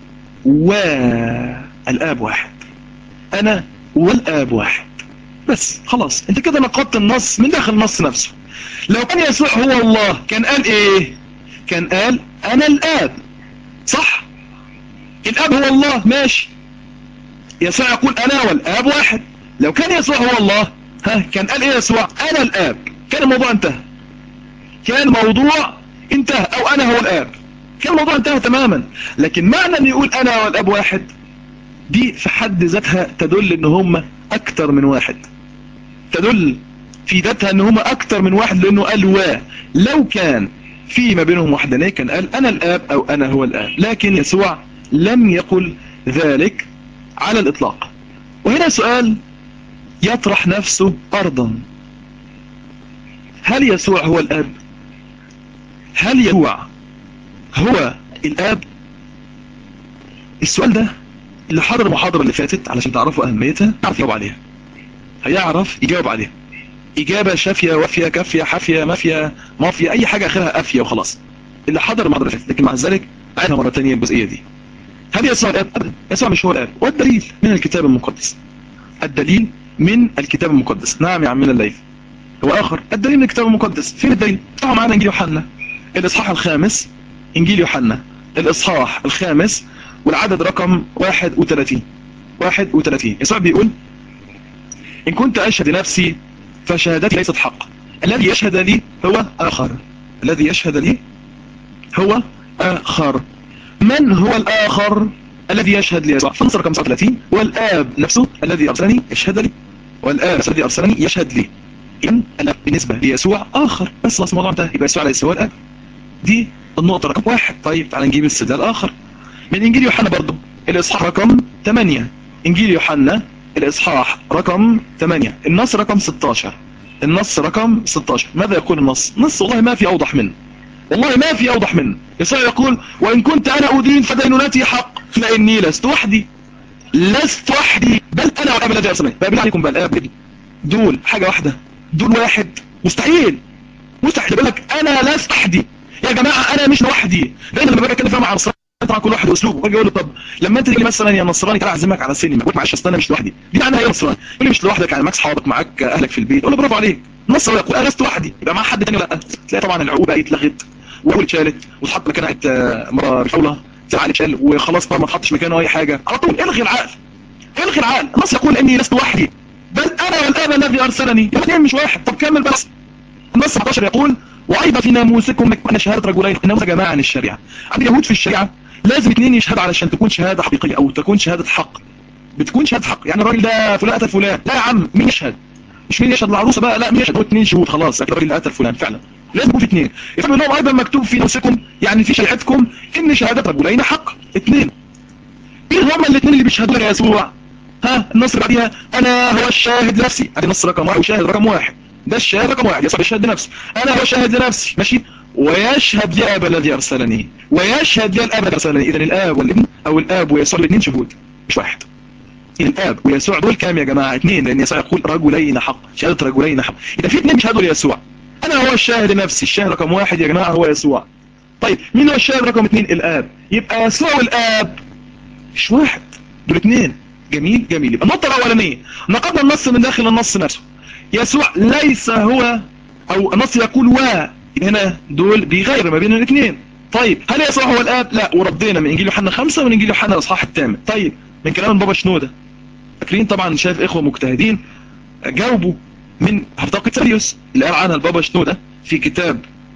A: والاب واحد انا والاب واحد بس خلاص انت كده نقضت النص من داخل النص نفسه لو كان يسوع هو الله كان قال ايه كان قال انا الاب صح الاب هو الله ماشي يسوع يقول انا والاب واحد لو كان يسوع هو الله ها كان قال ايه يسوع انا الاب كان الموضوع انتهى كان الموضوع انتهى او انا هو الاب كان الموضوع انتهى تماما لكن معنى ان يقول انا والاب واحد دي في حد ذاتها تدل ان هم اكتر من واحد تدل في ذاتها ان هم اكتر من واحد لانه قال و لو كان في ما بينهم وحدانية كان قال انا الاب او انا هو الاب لكن يسوع لم يقل ذلك على الاطلاق وهنا سؤال يطرح نفسه ارضا هل يسوع هو الاب هل يسوع هو الاب السؤال ده اللي حضر المحاضرة اللي فاتت علشان تعرفوا اهميتها يعرف يجاوب عليها هيعرف يجاوب عليها اجابة شافية وافية كافية حافية مافية مافية اي حاجة اخرها افية وخلاص اللي حضر المحاضرة اللي فاتت لكن مع ذلك عينها مرة تانية الجزئية دي هل يسوع الاب ابدا يسوع مش هو الاب والدليل من الكتاب المقدس الدليل من الكتاب المقدس نعم يا عمنا الليث هو اخر الدليل من الكتاب المقدس فين الدليل افتحوا معانا انجيل يوحنا الاصحاح الخامس انجيل يوحنا الاصحاح الخامس والعدد رقم 31 31 يسوع بيقول ان كنت اشهد نفسي فشهادتي ليست حق الذي يشهد لي هو اخر الذي يشهد لي هو اخر من هو الاخر الذي يشهد لي يسوع فنص رقم 37 والاب نفسه الذي ارسلني يشهد لي والاب الذي ارسلني يشهد لي اذا انا بالنسبه ليسوع اخر بس خلاص الموضوع انتهى يبقى يسوع ليس هو الاب دي النقطه رقم واحد طيب تعال نجيب السدال الاخر من انجيل يوحنا برضه الاصحاح رقم 8 انجيل يوحنا الاصحاح رقم 8 النص رقم 16 النص رقم 16 ماذا يقول النص نص والله ما في اوضح منه والله ما في اوضح منه يسوع يقول وان كنت انا ادين فدينونتي حق فاني لست وحدي لست وحدي بل انا والاب الذي ارسلني فبالله عليكم بقى الاب ابن دول حاجه واحده دول واحد مستحيل مستحيل بقول لك انا لست وحدي يا جماعه انا مش لوحدي دايما لما باجي اتكلم فيها مع نصراني طبعا كل واحد واسلوبه باجي اقول له طب لما انت تيجي مثلا يا نصراني تعالى اعزمك على سينما قلت معلش اصل انا مش لوحدي دي معناها ايه يا نصراني يقول لي مش لوحدك يعني معاك اصحابك معاك اهلك في البيت اقول له برافو عليك نصر يقول انا لست وحدي يبقى مع حد تاني لا تلاقي طبعا العقوبه اتلغت وحول اتشالت واتحط مكانها مره بحوله العقل اتشال وخلاص ما تحطش مكانه اي حاجه على طول الغي العقل الغي العقل النص يقول اني لست وحدي بل انا والاب الذي ارسلني الاثنين مش واحد طب كمل بس النص 17 يقول وايضا في ناموسكم ان شهاده رجلين الناموس يا جماعه عن الشريعه عند اليهود في الشريعه لازم اثنين يشهدوا علشان تكون شهاده حقيقيه او تكون شهاده حق بتكون شهاده حق يعني الراجل ده فلان قتل فلان لا يا عم مين يشهد مش مين يشهد العروسه بقى لا مين يشهد اثنين شهود خلاص الراجل اللي قتل فلان فعلا لازم يكون في اثنين يقول لهم ايضا مكتوب في نفسكم يعني في شريعتكم ان شهاده رجلين حق اثنين مين هم الاثنين اللي بيشهدوا يا يسوع ها النص بعديها انا هو الشاهد لنفسي ادي النص رقم واحد وشاهد رقم واحد ده الشاهد رقم واحد يسوع بيشهد لنفسه انا هو الشاهد لنفسي ماشي ويشهد لي الاب الذي ارسلني ويشهد لي الاب الذي ارسلني اذا الاب والابن او الاب ويسوع الاثنين شهود مش واحد الاب ويسوع دول كام يا جماعه اثنين لان يسوع يقول رجلين حق شهاده رجلين حق اذا في اثنين بيشهدوا ليسوع انا هو الشاهد نفسي الشاهد رقم واحد يا جماعه هو يسوع طيب مين هو الشاهد رقم اثنين الاب يبقى يسوع والاب مش واحد دول اثنين جميل جميل يبقى النقطه الاولانيه نقضنا النص من داخل النص نفسه يسوع ليس هو او النص يقول و هنا دول بيغير ما بين الاثنين طيب هل يسوع هو الاب لا وردينا من انجيل يوحنا خمسة ومن انجيل يوحنا الاصحاح الثامن طيب من كلام بابا شنودة فاكرين طبعا شايف اخوه مجتهدين جاوبوا من هرطاقة سيريوس اللي قال عنها البابا شنودة في كتاب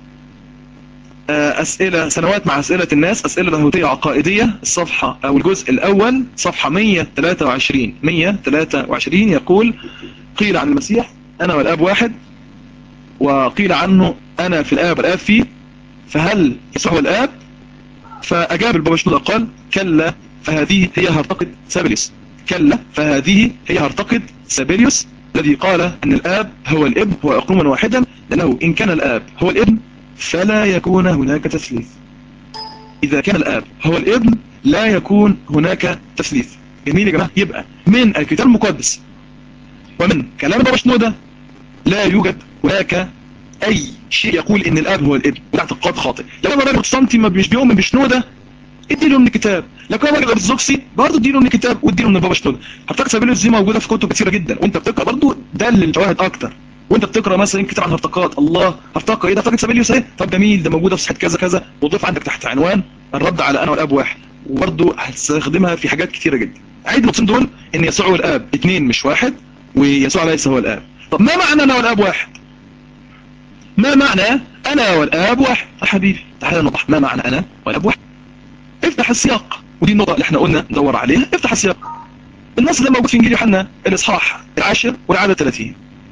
A: أسئلة سنوات مع أسئلة الناس أسئلة لاهوتية عقائدية الصفحة أو الجزء الأول صفحة 123 123 يقول قيل عن المسيح أنا والآب واحد وقيل عنه أنا في الآب والآب فيه فهل يسوع هو الاب فاجاب البابا شنودة قال كلا فهذه هي هرطقة سابليوس كلا فهذه هي هرطقة سابليوس الذي قال ان الاب هو الابن هو اقلوما واحدا لانه ان كان الاب هو الابن فلا يكون هناك تثليث اذا كان الاب هو الابن لا يكون هناك تثليث جميل يا جماعه يبقى من الكتاب المقدس ومن كلام بابا شنودة لا يوجد هناك اي شيء يقول ان الاب هو الابن وده اعتقاد خاطئ لو انا راجل بروتستانتي ما مش بيؤمن بشنودة اديله من الكتاب لو كان راجل ارثوذكسي برضه اديله من الكتاب واديله من بابا شنودة هرطقة سابيلوس دي موجوده في كتب كثيره جدا وانت بتقرا برضه دلل الشواهد اكتر وانت بتقرا مثلا كتير عن هرطقات الله هرطقه ايه ده هرطقة سابيلوس ايه طب جميل ده موجوده في صحه كذا كذا وضيف عندك تحت عنوان الرد على انا والاب واحد وبرضه هتستخدمها في حاجات كثيره جدا عيد النقطتين دول ان يسوع والاب اثنين مش واحد ويسوع ليس هو الاب طب ما معنى انا والاب واحد ما معنى انا والاب واحد يا حبيبي تعالى نوضح ما معنى انا والاب واحد افتح السياق ودي النقطه اللي احنا قلنا ندور عليها افتح السياق النص ده موجود في انجيل يوحنا الاصحاح العاشر والعدد 30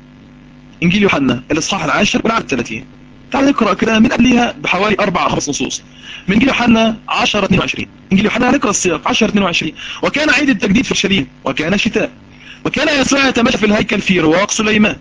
A: انجيل يوحنا الاصحاح العاشر والعدد 30 تعال نقرا كده من قبلها بحوالي اربع خمس نصوص من انجيل يوحنا 10 22 انجيل يوحنا هنقرا السياق 10 22 وكان عيد التجديد في الشريم وكان شتاء وكان يسوع يتمشى في الهيكل في رواق سليمان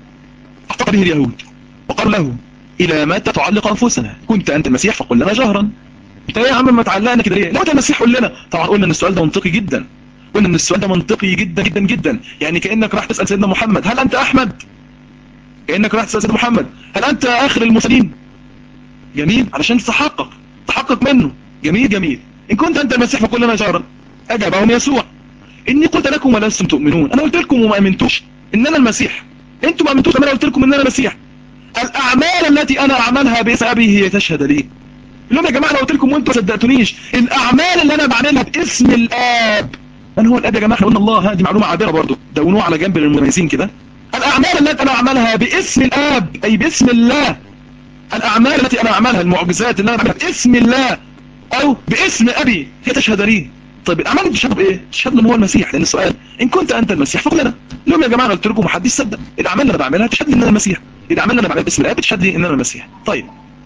A: احتق به اليهود وقال له الى متى تعلق انفسنا كنت انت المسيح فقل لنا جهرا انت يا عم ما تعلقنا كده ليه لو انت المسيح قول لنا طبعا قلنا ان السؤال ده منطقي جدا قلنا ان السؤال ده منطقي جدا جدا جدا يعني كانك راح تسال سيدنا محمد هل انت احمد كانك راح تسال سيدنا محمد هل انت اخر المرسلين جميل علشان تتحقق تحقق منه جميل جميل ان كنت انت المسيح فقل لنا جهرا اجابهم يسوع اني قلت لكم ولستم تؤمنون انا قلت لكم وما امنتوش ان انا المسيح انتم ما امنتوش انا قلت لكم ان انا المسيح الاعمال التي انا اعملها باسم ابي هي تشهد لي لهم يا جماعه انا قلت لكم وانتم صدقتونيش الاعمال اللي انا بعملها باسم الاب من هو الاب يا جماعه احنا قلنا الله هذه معلومه عابره برضه دونوها على جنب للمميزين كده الاعمال التي انا اعملها باسم الاب اي باسم الله الاعمال التي انا اعملها المعجزات اللي انا بعملها باسم الله او باسم ابي هي تشهد لي طيب الاعمال دي تشهد بايه تشهد له هو المسيح لان السؤال ان كنت انت المسيح فقل لنا لهم يا جماعه قلت لكم محدش صدق الاعمال اللي انا بعملها تشهد لي ان انا المسيح الاعمال اللي انا بعملها باسم الاب تشهد لي ان انا المسيح طيب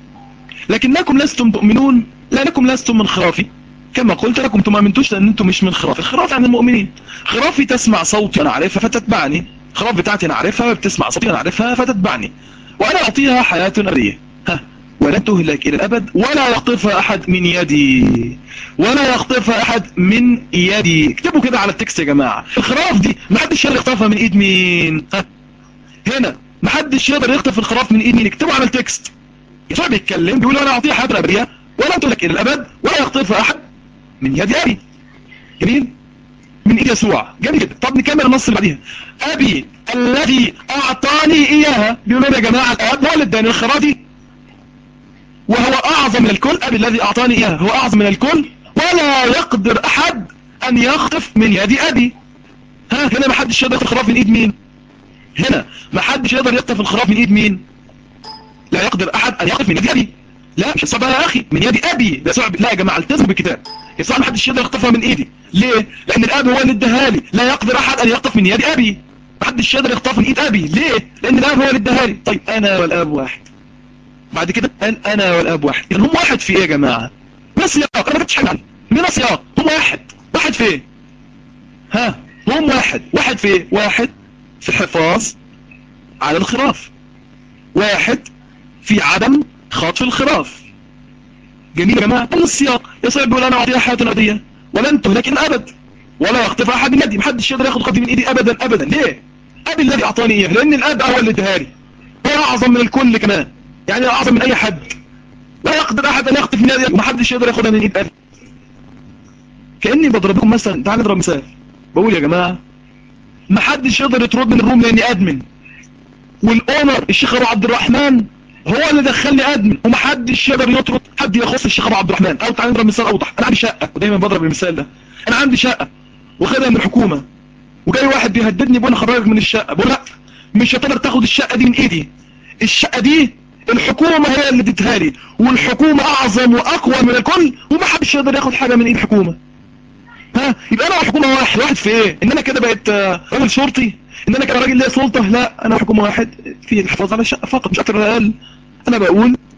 A: لكنكم لستم تؤمنون لانكم لستم من خرافي كما قلت لكم انتم ما امنتوش لان انتم مش من خرافي الخرافي عن المؤمنين خرافي تسمع صوتي انا عارفها فتتبعني خراف بتاعتي انا عارفها بتسمع صوتي انا عارفها فتتبعني وانا اعطيها حياه ابديه ها ولن تهلك الى الابد ولا يخطفها احد من يدي ولا يخطفها احد من يدي اكتبوا كده على التكست يا جماعه الخراف دي ما حدش يقدر يخطفها من ايد مين ها هنا ما حدش يقدر يخطف الخراف من ايد مين اكتبوا على التكست يسوع بيتكلم بيقول انا اعطيها حياه ابديه ولا تهلك الى الابد ولا يخطفها احد من يد ابي جميل من ايد يسوع جميل جدا طب نكمل النص اللي بعديها ابي الذي اعطاني اياها بيقولوا يا جماعه الاب هو اللي اداني الخراف دي وهو اعظم من الكل ابي الذي اعطاني اياها هو اعظم من الكل ولا يقدر احد ان يخطف من يد ابي ها هنا ما حدش يقدر يخطف الخراف من ايد مين هنا ما حدش يقدر يخطف الخراف من ايد مين لا يقدر احد ان يخطف من يد ابي لا مش يسوع بقى يا اخي من يد ابي ده يسوع لا يا جماعه التزموا بالكتاب يسوع ما حدش يقدر يخطفها من ايدي ليه لان الاب هو اللي اداها لي لا يقدر احد ان يخطف من يد ابي ما حدش يقدر يخطفها من ايد ابي ليه لان الاب هو اللي اداها لي طيب انا والاب واحد بعد كده قال انا والاب واحد يعني هم واحد في ايه يا جماعه من سياق انا ما كنتش حاجه عنه من سياق هم واحد واحد في ايه ها هم واحد واحد في ايه واحد في الحفاظ على الخراف واحد في عدم خطف الخراف جميل يا جماعه من السياق يسوع بيقول انا اعطيها حياه ابديه ولن تهلك الابد ولا يخطف احد من يدي محدش يقدر ياخد خطي من ايدي ابدا ابدا ليه ابي الذي اعطاني اياه لان الاب هو اللي اداها لي هو اعظم من الكل كمان يعني اعظم من اي حد لا يقدر احد ان يخطف من يدي ومحدش يقدر ياخدها من ايد ابي كاني بضرب لكم مثلا تعال نضرب مثال بقول يا جماعه محدش يقدر يطرد من الروم لاني ادمن والاونر الشيخ ابو عبد الرحمن هو اللي دخلني ادمن ومحدش يقدر يطرد حد يخص الشيخ ابو عبد الرحمن او تعال نضرب مثال اوضح انا عندي شقه ودايما بضرب المثال ده انا عندي شقه واخدها من الحكومه وجاي واحد بيهددني بقول اخرجك من الشقه بقول لا مش هتقدر تاخد الشقه دي من ايدي الشقه دي الحكومه هي اللي اديتها لي والحكومه اعظم واقوى من الكل ومحدش يقدر ياخد حاجه من ايد الحكومه ها يبقى انا والحكومه واحد واحد في ايه ان انا كده بقيت راجل شرطي ان انا كده راجل ليا سلطه لا انا حكومه واحد في الحفاظ على الشقه فقط مش اكتر ولا اقل انا بقول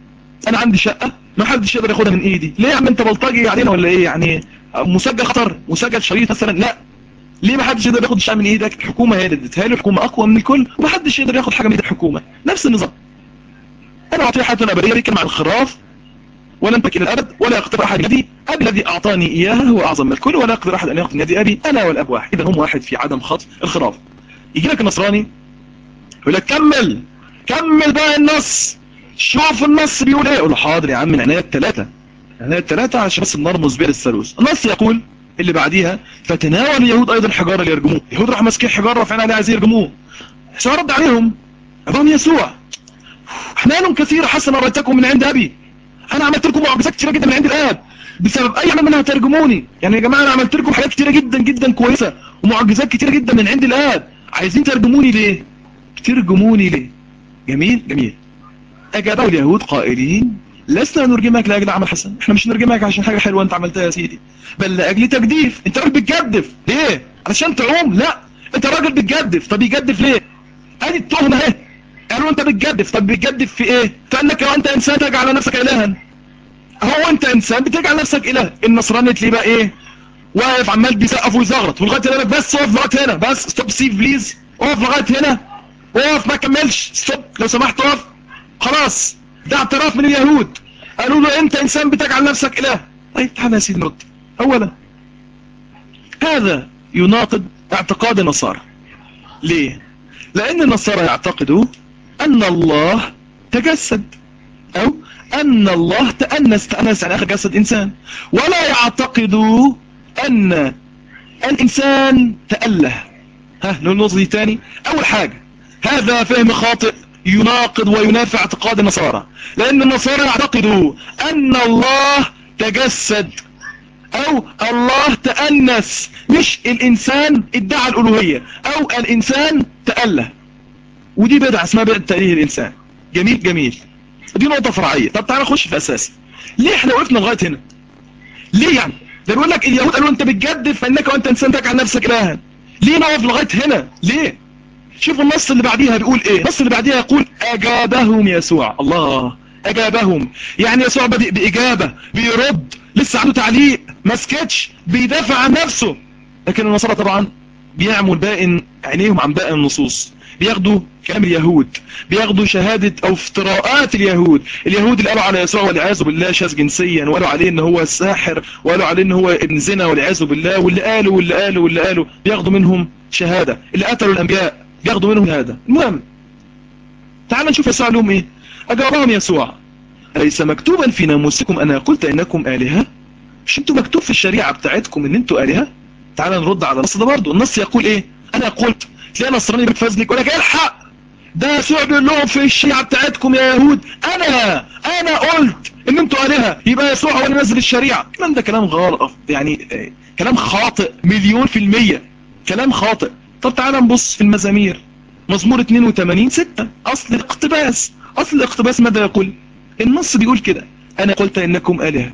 A: انا عندي شقة ما حدش يقدر ياخدها من ايدي ليه يا عم انت بلطجي علينا ولا ايه يعني مسجل خطر مسجل شريط مثلا لا ليه ما حدش يقدر ياخد الشقة من ايدك الحكومة هي اللي اديتها له الحكومة اقوى من الكل وما حدش يقدر ياخد حاجة من ايد الحكومة نفس النظام انا اعطيه حياة ابدية بيتكلم عن الخراف ولم تكن الابد ولا يقدر احد يدي ابي الذي اعطاني اياها هو اعظم من الكل ولا يقدر احد ان ياخذ من يدي ابي انا والاب واحد اذا هم واحد في عدم خطف الخراف يجي لك النصراني يقول لك كمل كمل بقى النص شوف النص بيقول ايه يقول له حاضر يا عم من عناية الثلاثة عناية الثلاثة عشان بس نرمز بين الثالوث النص يقول اللي بعديها فتناول اليهود ايضا حجارة ليرجموه اليهود راح ماسكين حجارة رافعين عليها عايزين يرجموه رد عليهم ابام يسوع احمال كثيرة حسنا رأيتكم من عند ابي انا عملت لكم معجزات كثيرة جدا من عند الاب بسبب اي عمل منها ترجموني يعني يا جماعة انا عملت لكم حاجات كثيرة جدا جدا كويسة ومعجزات كثيرة جدا من عند الاب عايزين ترجموني ليه ترجموني ليه جميل جميل اجابه اليهود قائلين لسنا نرجمك لاجل عمل حسن احنا مش نرجمك عشان حاجة حلوة انت عملتها يا سيدي بل لاجل تجديف انت راجل بتجدف ليه علشان تعوم لا انت راجل بتجدف طب يجدف ليه ادي التهمة اهي قالوا انت بتجدف طب بتجدف في ايه فانك لو انت انسان تجعل نفسك الها هو انت انسان بتجعل نفسك اله النصراني تلاقيه بقى ايه واقف عمال بيسقف ويزغرط ولغايه هنا بس اقف لغايه هنا بس ستوب سيف بليز اقف لغايه هنا اقف ما كملش ستوب لو سمحت اقف خلاص ده اعتراف من اليهود قالوا له انت انسان بتجعل نفسك اله طيب تعالى يا سيدي نرد اولا هذا يناقض اعتقاد النصارى ليه لان النصارى يعتقدوا ان الله تجسد او ان الله تأنس تأنس يعني اخر جسد انسان ولا يعتقدوا ان الانسان تأله ها النقطة دي تاني اول حاجة هذا فهم خاطئ يناقض وينافع اعتقاد النصارى لان النصارى يعتقدوا ان الله تجسد او الله تأنس مش الانسان ادعى الالوهية او الانسان تأله ودي بدعة اسمها بدعة تأليه الانسان جميل جميل دي نقطة فرعية طب تعالى نخش في اساسي ليه احنا وقفنا لغاية هنا ليه يعني ده بيقول لك اليهود قالوا انت بتجدف فانك وانت انسان تجعل نفسك الها ليه نقف لغاية هنا ليه شوفوا النص اللي بعديها بيقول ايه النص اللي بعديها يقول اجابهم يسوع الله اجابهم يعني يسوع بدأ باجابة بيرد لسه عنده تعليق ما سكتش بيدافع عن نفسه لكن النصارى طبعا بيعموا باقي عينيهم عن باقي النصوص بياخدوا كلام اليهود بياخدوا شهادة او افتراءات اليهود اليهود اللي قالوا على يسوع والعياذ بالله شاذ جنسيا وقالوا عليه ان هو ساحر وقالوا عليه ان هو ابن زنا والعياذ بالله واللي قالوا واللي قالوا واللي قالوا بياخدوا منهم شهادة اللي قتلوا الانبياء بياخدوا منهم شهادة المهم تعال نشوف يسوع لهم ايه اجابهم يسوع أليس مكتوبا في ناموسكم انا قلت انكم آلهة مش انتوا مكتوب في الشريعة بتاعتكم ان انتوا آلهة تعال نرد على النص ده برضه النص يقول ايه انا قلت تلاقي نصراني بتفزلك ولا جاي الحق ده يسوع بيقول لهم في الشريعة بتاعتكم يا يهود انا انا قلت ان انتوا آلهة يبقى يسوع هو اللي نزل الشريعة الكلام ده كلام غلط يعني اه كلام خاطئ مليون في المية كلام خاطئ طب تعال نبص في المزامير مزمور 82 6 اصل الاقتباس اصل الاقتباس ماذا يقول النص بيقول كده انا قلت انكم آلهة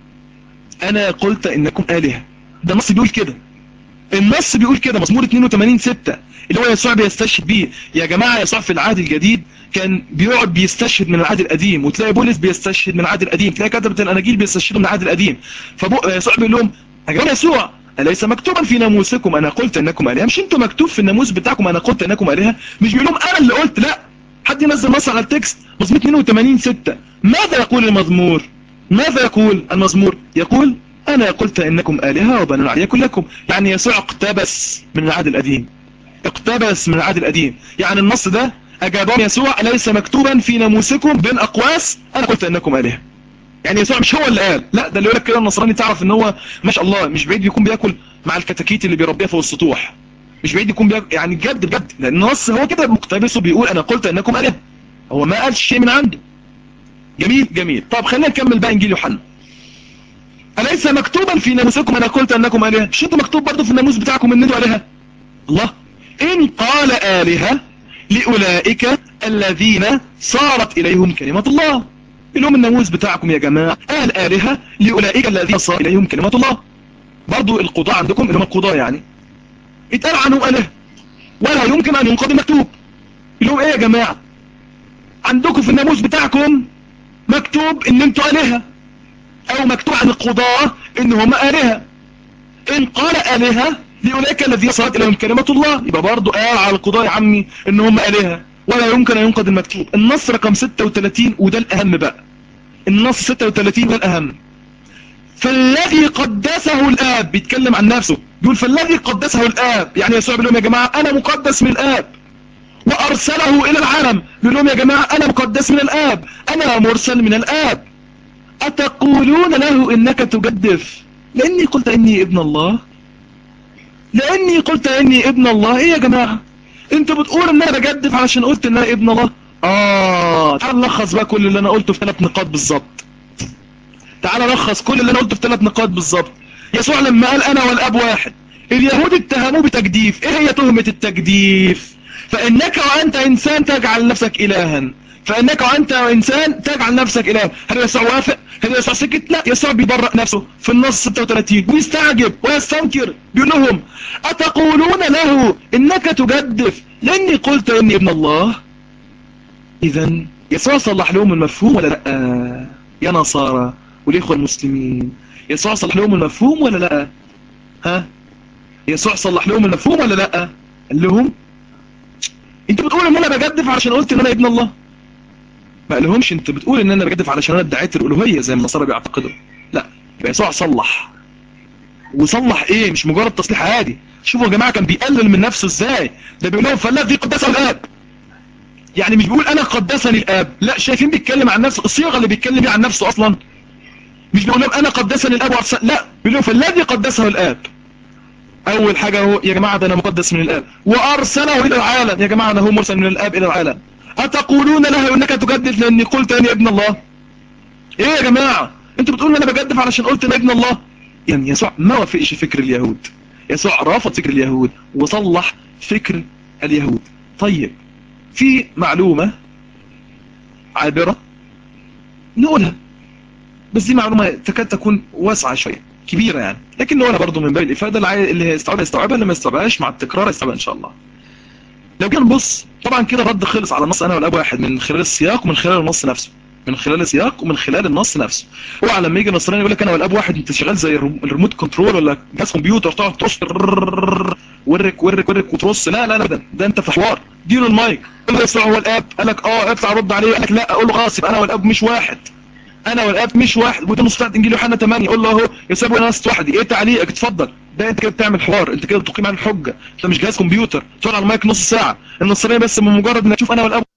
A: انا قلت انكم آلهة ده النص بيقول كده النص بيقول كده مزمور 82 6 اللي هو يسوع بيستشهد بيه يا جماعة يسوع في العهد الجديد كان بيقعد بيستشهد من العهد القديم وتلاقي بولس بيستشهد من العهد القديم تلاقي كتبة الاناجيل بيستشهدوا من العهد القديم فيسوع بيقول لهم يا جماعة يسوع أليس مكتوبا في ناموسكم أنا قلت أنكم آلهة مش أنتوا مكتوب في الناموس بتاعكم أنا قلت أنكم آلهة مش بيقول لهم أنا اللي قلت لا حد ينزل نص على التكست مزمور 82 6 ماذا يقول المزمور ماذا يقول المزمور يقول أنا قلت إنكم آلهة وبنون علي كلكم يعني يسوع اقتبس من العهد القديم اقتبس من العهد القديم يعني النص ده أجابهم يسوع ليس مكتوبا في ناموسكم بين أقواس أنا قلت إنكم آلهة يعني يسوع مش هو اللي قال لا ده اللي يقول لك كده النصراني تعرف ان هو ما شاء الله مش بعيد يكون بياكل مع الكتاكيت اللي بيربيها فوق السطوح مش بعيد يكون بياكل يعني بجد بجد لان النص هو كده مقتبس وبيقول انا قلت انكم آلهة هو ما قالش شيء من عنده جميل جميل طب خلينا نكمل بقى انجيل يوحنا أليس مكتوبا في ناموسكم أنا قلت أنكم آلهة مش انتوا مكتوب برضه في الناموس بتاعكم أن انتوا آلهة الله إن قال آلهة لأولئك الذين صارت إليهم كلمة الله لهم الناموس بتاعكم يا جماعة قال آلهة لأولئك الذين صار إليهم كلمة الله برضو القضاء عندكم اللي هم القضاء يعني اتقال عنهم آلهة ولا يمكن أن ينقضي مكتوب لهم إيه يا جماعة عندكم في الناموس بتاعكم مكتوب ان انتوا الهة او مكتوب عن القضاة ان هم الهة ان قال الهة لأولئك الذي صارت اليهم كلمة الله يبقى برضو قال على القضاة يا عمي ان هم الهة ولا يمكن ان ينقض المكتوب النص رقم 36 وده الاهم بقى النص 36 ده الاهم فالذي قدسه الاب بيتكلم عن نفسه بيقول فالذي قدسه الاب يعني يسوع بيقول لهم يا جماعة انا مقدس من الاب وارسله الى العالم بيقول لهم يا جماعة انا مقدس من الاب انا مرسل من الاب اتقولون له انك تجدف لاني قلت اني ابن الله لاني قلت اني ابن الله ايه يا جماعة انتوا بتقولوا ان انا بجدف علشان قلت ان انا ابن الله اه تعال نلخص بقى كل اللي انا قلته في ثلاث نقاط بالظبط تعال نلخص كل اللي انا قلته في ثلاث نقاط بالظبط يسوع لما قال انا والاب واحد اليهود اتهموه بتجديف ايه هي تهمة التجديف فانك وانت انسان تجعل نفسك الها فانك وانت انسان تجعل نفسك الها هل يسوع وافق هل يسوع سكت لا يسوع بيبرأ نفسه في النص 36 ويستعجب ويستنكر بيقول لهم اتقولون له انك تجدف لاني قلت اني ابن الله اذا يسوع صلح لهم المفهوم ولا لا يا نصارى والاخوه المسلمين يسوع صلح لهم المفهوم ولا لا ها يسوع صلح لهم المفهوم ولا لا قال لهم انتوا بتقولوا ان انا بجدف عشان قلت ان انا ابن الله ما قالهمش انت بتقول ان انا بجدف علشان انا ادعيت الالوهيه زي ما النصارى بيعتقدوا لا يبقى يسوع صلح وصلح ايه مش مجرد تصليح عادي شوفوا يا جماعه كان بيقلل من نفسه ازاي ده بيقول لهم فالذي قدسه الاب يعني مش بيقول انا قدسني الاب لا شايفين بيتكلم عن نفسه الصيغه اللي بيتكلم بيها عن نفسه اصلا مش بيقول لهم انا قدسني الاب وعرسل لا بيقول لهم فالذي قدسه الاب اول حاجة هو يا جماعة ده انا مقدس من الاب وارسله الى العالم يا جماعة انا هو مرسل من الاب الى العالم اتقولون له انك تجدف لاني قلت اني ابن الله ايه يا جماعة انتوا بتقولوا انا بجدف علشان قلت اني ابن الله يعني يسوع ما وافقش فكر اليهود يسوع رفض فكر اليهود وصلح فكر اليهود طيب في معلومة عابرة نقولها بس دي معلومة تكاد تكون واسعة شوية كبيرة يعني لكن نقولها برضو من باب الإفادة اللي, عاي... اللي يستوعبها يستوعبها اللي ما يستوعبهاش مع التكرار يستوعبها إن شاء الله لو جينا نبص طبعا كده رد خلص على النص أنا والأب واحد من خلال السياق ومن خلال النص نفسه من خلال السياق ومن خلال النص نفسه هو لما يجي النصراني يقول لك انا والاب واحد انت شغال زي الريموت كنترول ولا جهاز كمبيوتر تقعد ترص ورك ورك ورك وترص لا لا ابدا ده انت في حوار اديله المايك قول له يسوع هو الاب قال لك اه اطلع رد عليه قال لك لا اقول له خلاص يبقى انا والاب مش واحد انا والاب مش واحد وده نص بتاعت انجيل يوحنا 8 قول له اهو يسوع انا نص وحدي ايه تعليقك اتفضل ده انت كده بتعمل حوار انت كده بتقيم عن الحجه انت مش جهاز كمبيوتر تقعد على المايك نص ساعه النصرانيه بس من مجرد انك تشوف انا والاب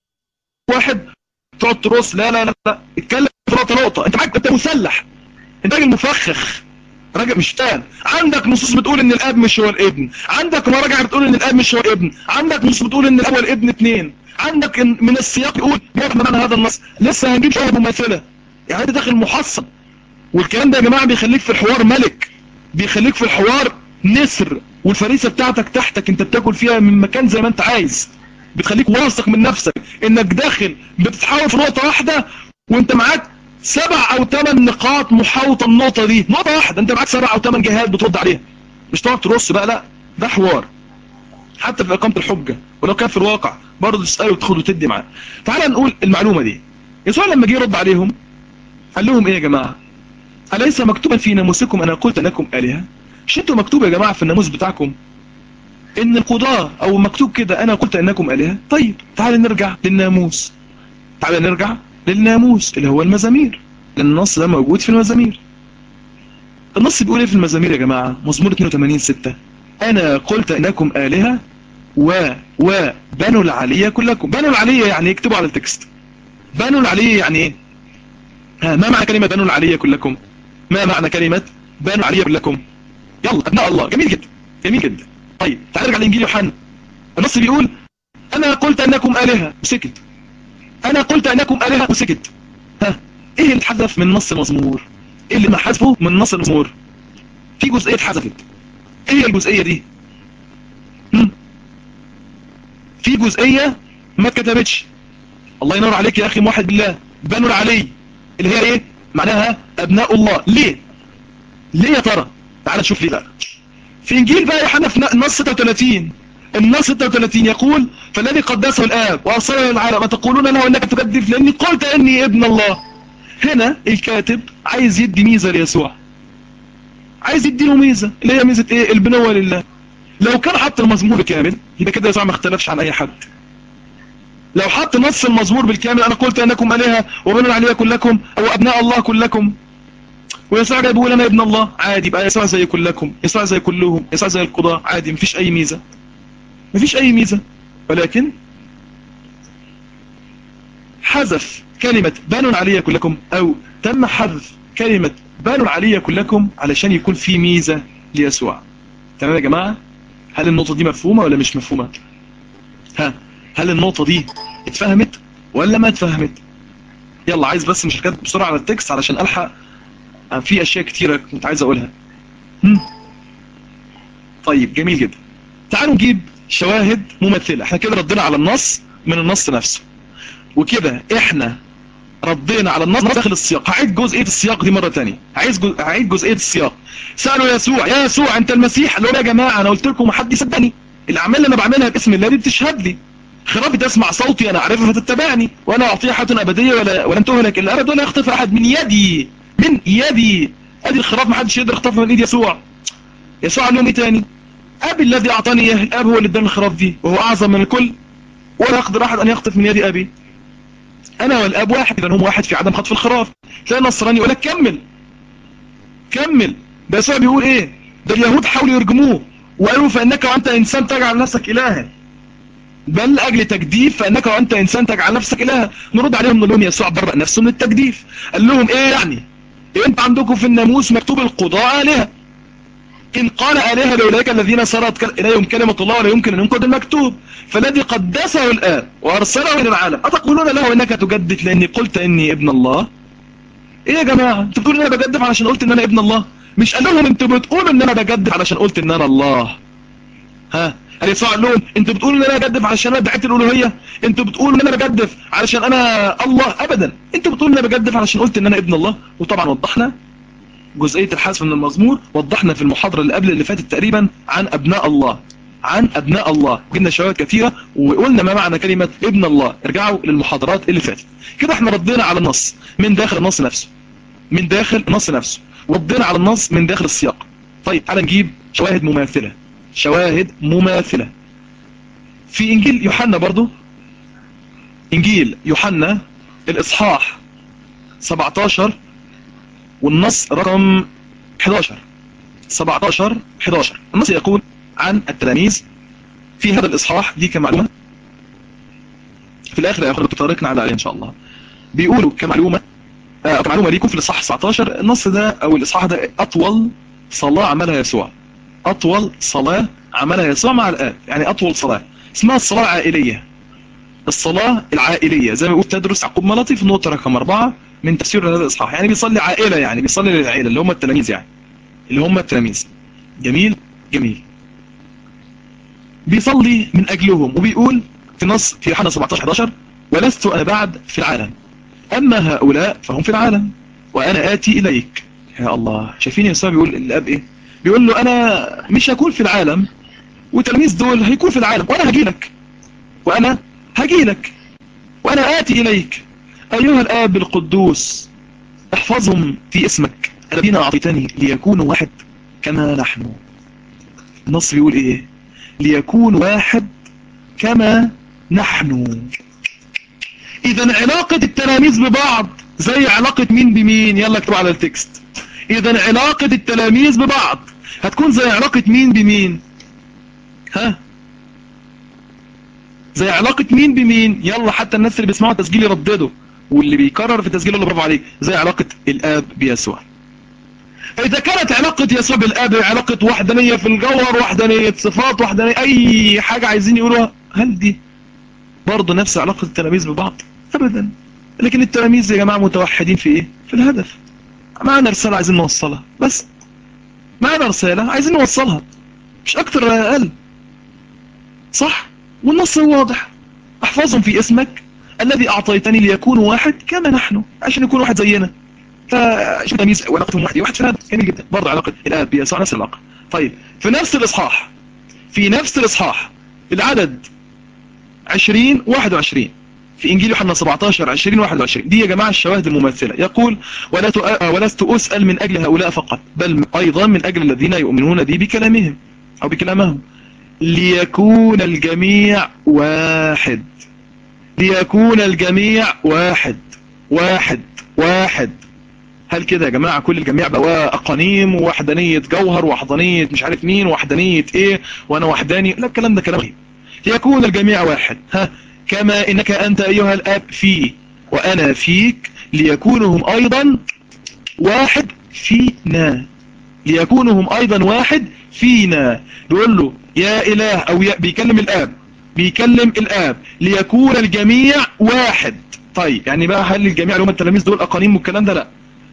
A: واحد تقعد ترص لا لا لا لا اتكلم في نقطه نقطه انت معاك انت مسلح انت راجل مفخخ راجل مش فاهم عندك نصوص بتقول ان الاب مش هو الابن عندك مراجع بتقول ان الاب مش هو الابن عندك نصوص بتقول ان الاب والابن اثنين عندك من السياق يقول بيفهم معنى هذا النص لسه هنجيب شويه مماثله يعني انت داخل محصن والكلام ده يا جماعه بيخليك في الحوار ملك بيخليك في الحوار نسر والفريسه بتاعتك تحتك انت بتاكل فيها من مكان زي ما انت عايز بتخليك واثق من نفسك انك داخل بتتحاول في نقطه واحده وانت معاك سبع او ثمان نقاط محاوطه النقطه دي نقطه واحده انت معاك سبع او ثمان جهات بترد عليها مش تقعد ترص بقى لا ده حوار حتى في اقامه الحجه ولو كان في الواقع برضه تساله وتاخد وتدي معاه تعال نقول المعلومه دي يسوع لما جه يرد عليهم قال لهم ايه يا جماعه اليس مكتوبا في ناموسكم انا قلت انكم الهه مش انتوا مكتوب يا جماعه في الناموس بتاعكم ان القضاة او مكتوب كده انا قلت انكم الهه طيب تعال نرجع للناموس تعال نرجع للناموس اللي هو المزامير لان النص ده موجود في المزامير النص بيقول ايه في المزامير يا جماعه مزمور 82 6 انا قلت انكم الهه و و بنو العليه كلكم بنو العليه يعني اكتبوا على التكست بنو العليه يعني ايه ها ما معنى كلمه بنو العليه كلكم ما معنى كلمه بنو العليه كلكم يلا ابناء الله جميل جدا جميل جدا طيب تعال نرجع لانجيل يوحنا النص بيقول انا قلت انكم الهه وسكت انا قلت انكم الهه وسكت ها ايه اللي اتحذف من نص المزمور ايه اللي ما حذفه من نص المزمور في جزئيه اتحذفت ايه هي الجزئيه دي هم؟ في جزئيه ما اتكتبتش الله ينور عليك يا اخي موحد بالله بنو العلي اللي هي ايه معناها ابناء الله ليه ليه يا ترى تعال نشوف ليه بقى في انجيل بقى يوحنا في نص 36 النص 36 يقول فالذي قدسه الآب وأرسله للعالم أتقولون له أنك تكذب لأني قلت أني ابن الله هنا الكاتب عايز يدي ميزة ليسوع عايز يديله ميزة اللي هي ميزة ايه البنوة لله لو كان حط المزمور بالكامل يبقى كده يسوع ما اختلفش عن اي حد لو حط نص المزمور بالكامل انا قلت انكم الهه وبنوا عليها كلكم او ابناء الله كلكم ويسوع جاي بيقول انا ابن الله عادي يبقى يسوع زي كلكم يسوع زي كلهم يسوع زي القضاة عادي مفيش اي ميزة مفيش اي ميزة ولكن حذف كلمة بنوا علي كلكم او تم حذف كلمة بنوا علي كلكم علشان يكون في ميزة ليسوع تمام يا جماعة هل النقطة دي مفهومة ولا مش مفهومة ها هل النقطة دي اتفهمت ولا ما اتفهمت يلا عايز بس مش كاتب بسرعة على التكست علشان الحق في اشياء كتيرة كنت عايز اقولها هم؟ طيب جميل جدا تعالوا نجيب شواهد ممثلة احنا كده ردنا على النص من النص نفسه وكده احنا ردينا على النص داخل السياق هعيد جزئية السياق دي مرة تانية عايز جز... هعيد جزئية السياق سألوا يسوع يا يسوع انت المسيح قالوا يا جماعة انا قلت لكم محد يصدقني الاعمال اللي انا بعملها باسم الله دي بتشهد لي خرافي تسمع صوتي انا اعرفه فتتبعني وانا اعطيه حياة ابدية ولا ولن تهلك الا ابد ولا يخطف احد من يدي من يدي ادي الخراف ما حدش يقدر يخطفها من ايد يسوع يسوع قال لهم ايه تاني ابي الذي اعطاني اياه الاب هو اللي اداني الخراف دي وهو اعظم من الكل ولا يقدر احد ان يخطف من يدي ابي انا والاب واحد اذا هم واحد في عدم خطف الخراف تلاقي نصراني يقول لك كمل كمل ده يسوع بيقول ايه ده اليهود حاولوا يرجموه وقالوا فانك وانت انسان تجعل نفسك الها بل لاجل تجديف فانك وانت انسان تجعل نفسك الها نرد عليهم نقول لهم يسوع برأ نفسه من التجديف قال لهم ايه يعني إيه انت عندكم في الناموس مكتوب القضاء آلهة إن قال آلهة لأولئك الذين صارت إليهم كلمة الله ولا يمكن أن ينقض المكتوب فالذي قدسه الآن وأرسله إلى العالم أتقولون له إنك تجدف لأني قلت إني ابن الله إيه يا جماعة أنتوا بتقولوا إن أنا بجدف علشان قلت إن أنا ابن الله مش قال لهم أنتوا بتقولوا إن أنا بجدف علشان قلت إن أنا الله ها قال يسوع قال لهم انتوا بتقولوا ان انا بجدف علشان انا ادعيت الالوهيه انتوا بتقولوا ان انا بجدف علشان انا الله ابدا انتوا بتقولوا ان انا بجدف علشان قلت ان انا ابن الله وطبعا وضحنا جزئيه الحذف من المزمور وضحنا في المحاضره اللي قبل اللي فاتت تقريبا عن ابناء الله عن ابناء الله جبنا شواهد كثيره وقلنا ما معنى كلمه ابن الله ارجعوا للمحاضرات اللي فاتت كده احنا ردينا على النص من داخل النص نفسه من داخل النص نفسه ردينا على النص من داخل السياق طيب تعالى نجيب شواهد مماثله شواهد مماثلة في انجيل يوحنا برضو انجيل يوحنا الاصحاح 17 والنص رقم 11 17 11 النص يقول عن التلاميذ في هذا الاصحاح دي كمعلومة في الاخر يا اخوة طارقنا على عليه ان شاء الله بيقولوا كمعلومة آه كمعلومة ليكم في الاصحاح 19 النص ده او الاصحاح ده اطول صلاة عملها يسوع أطول صلاة عملها يسوع مع الآب يعني أطول صلاة اسمها الصلاة العائلية الصلاة العائلية زي ما يقول تدرس يعقوب ملطي في النقطة رقم أربعة من تفسير هذا الإصحاح يعني بيصلي عائلة يعني بيصلي للعائلة اللي هم التلاميذ يعني اللي هم التلاميذ جميل جميل بيصلي من أجلهم وبيقول في نص في يوحنا 17 11 ولست أنا بعد في العالم أما هؤلاء فهم في العالم وأنا آتي إليك يا الله شايفين يسوع بيقول الأب إيه بيقول له انا مش هكون في العالم والتلاميذ دول هيكون في العالم وانا هجي لك وانا هجي لك وانا اتي اليك ايها الاب القدوس احفظهم في اسمك الذين اعطيتني ليكونوا واحد كما نحن النص بيقول ايه ليكون واحد كما نحن اذا علاقة التلاميذ ببعض زي علاقة مين بمين يلا اكتبوا على التكست اذا علاقة التلاميذ ببعض هتكون زي علاقة مين بمين ها زي علاقة مين بمين يلا حتى الناس اللي بيسمعوا تسجيل يرددوا واللي بيكرر في التسجيل اللي برافو عليك زي علاقة الاب بيسوع فاذا كانت علاقة يسوع بالاب علاقة وحدانية في الجوهر وحدانية صفات وحدانية اي حاجة عايزين يقولوها هل دي برضه نفس علاقة التلاميذ ببعض ابدا لكن التلاميذ يا جماعة متوحدين في ايه في الهدف معنا رسالة عايزين نوصلها بس معنا رسالة عايزين نوصلها مش اكتر ولا اقل صح والنص واضح احفظهم في اسمك الذي اعطيتني ليكونوا واحد كما نحن عشان يكون واحد زينا فشوف تمييز وعلاقتهم واحد واحد في هذا جميل جدا برضه علاقة الاب بيسوع نفس العلاقة طيب في نفس الاصحاح في نفس الاصحاح العدد 20 21 في انجيل يوحنا 17 20 21 دي يا جماعه الشواهد المماثله يقول ولا تؤ- ولست اسال من اجل هؤلاء فقط بل ايضا من اجل الذين يؤمنون بي بكلامهم او بكلامهم ليكون الجميع واحد ليكون الجميع واحد واحد واحد هل كده يا جماعة كل الجميع بقى أقانيم ووحدانية جوهر ووحدانية مش عارف مين ووحدانية ايه وانا وحداني لا الكلام ده كلام غريب ليكون الجميع واحد ها كما انك انت ايها الاب في وانا فيك ليكونوا هم ايضا واحد فينا ليكونوا هم ايضا واحد فينا بيقول له يا اله او يا بيكلم الاب بيكلم الاب ليكون الجميع واحد طيب يعني بقى هل الجميع اللي هم التلاميذ دول اقانيم والكلام ده لا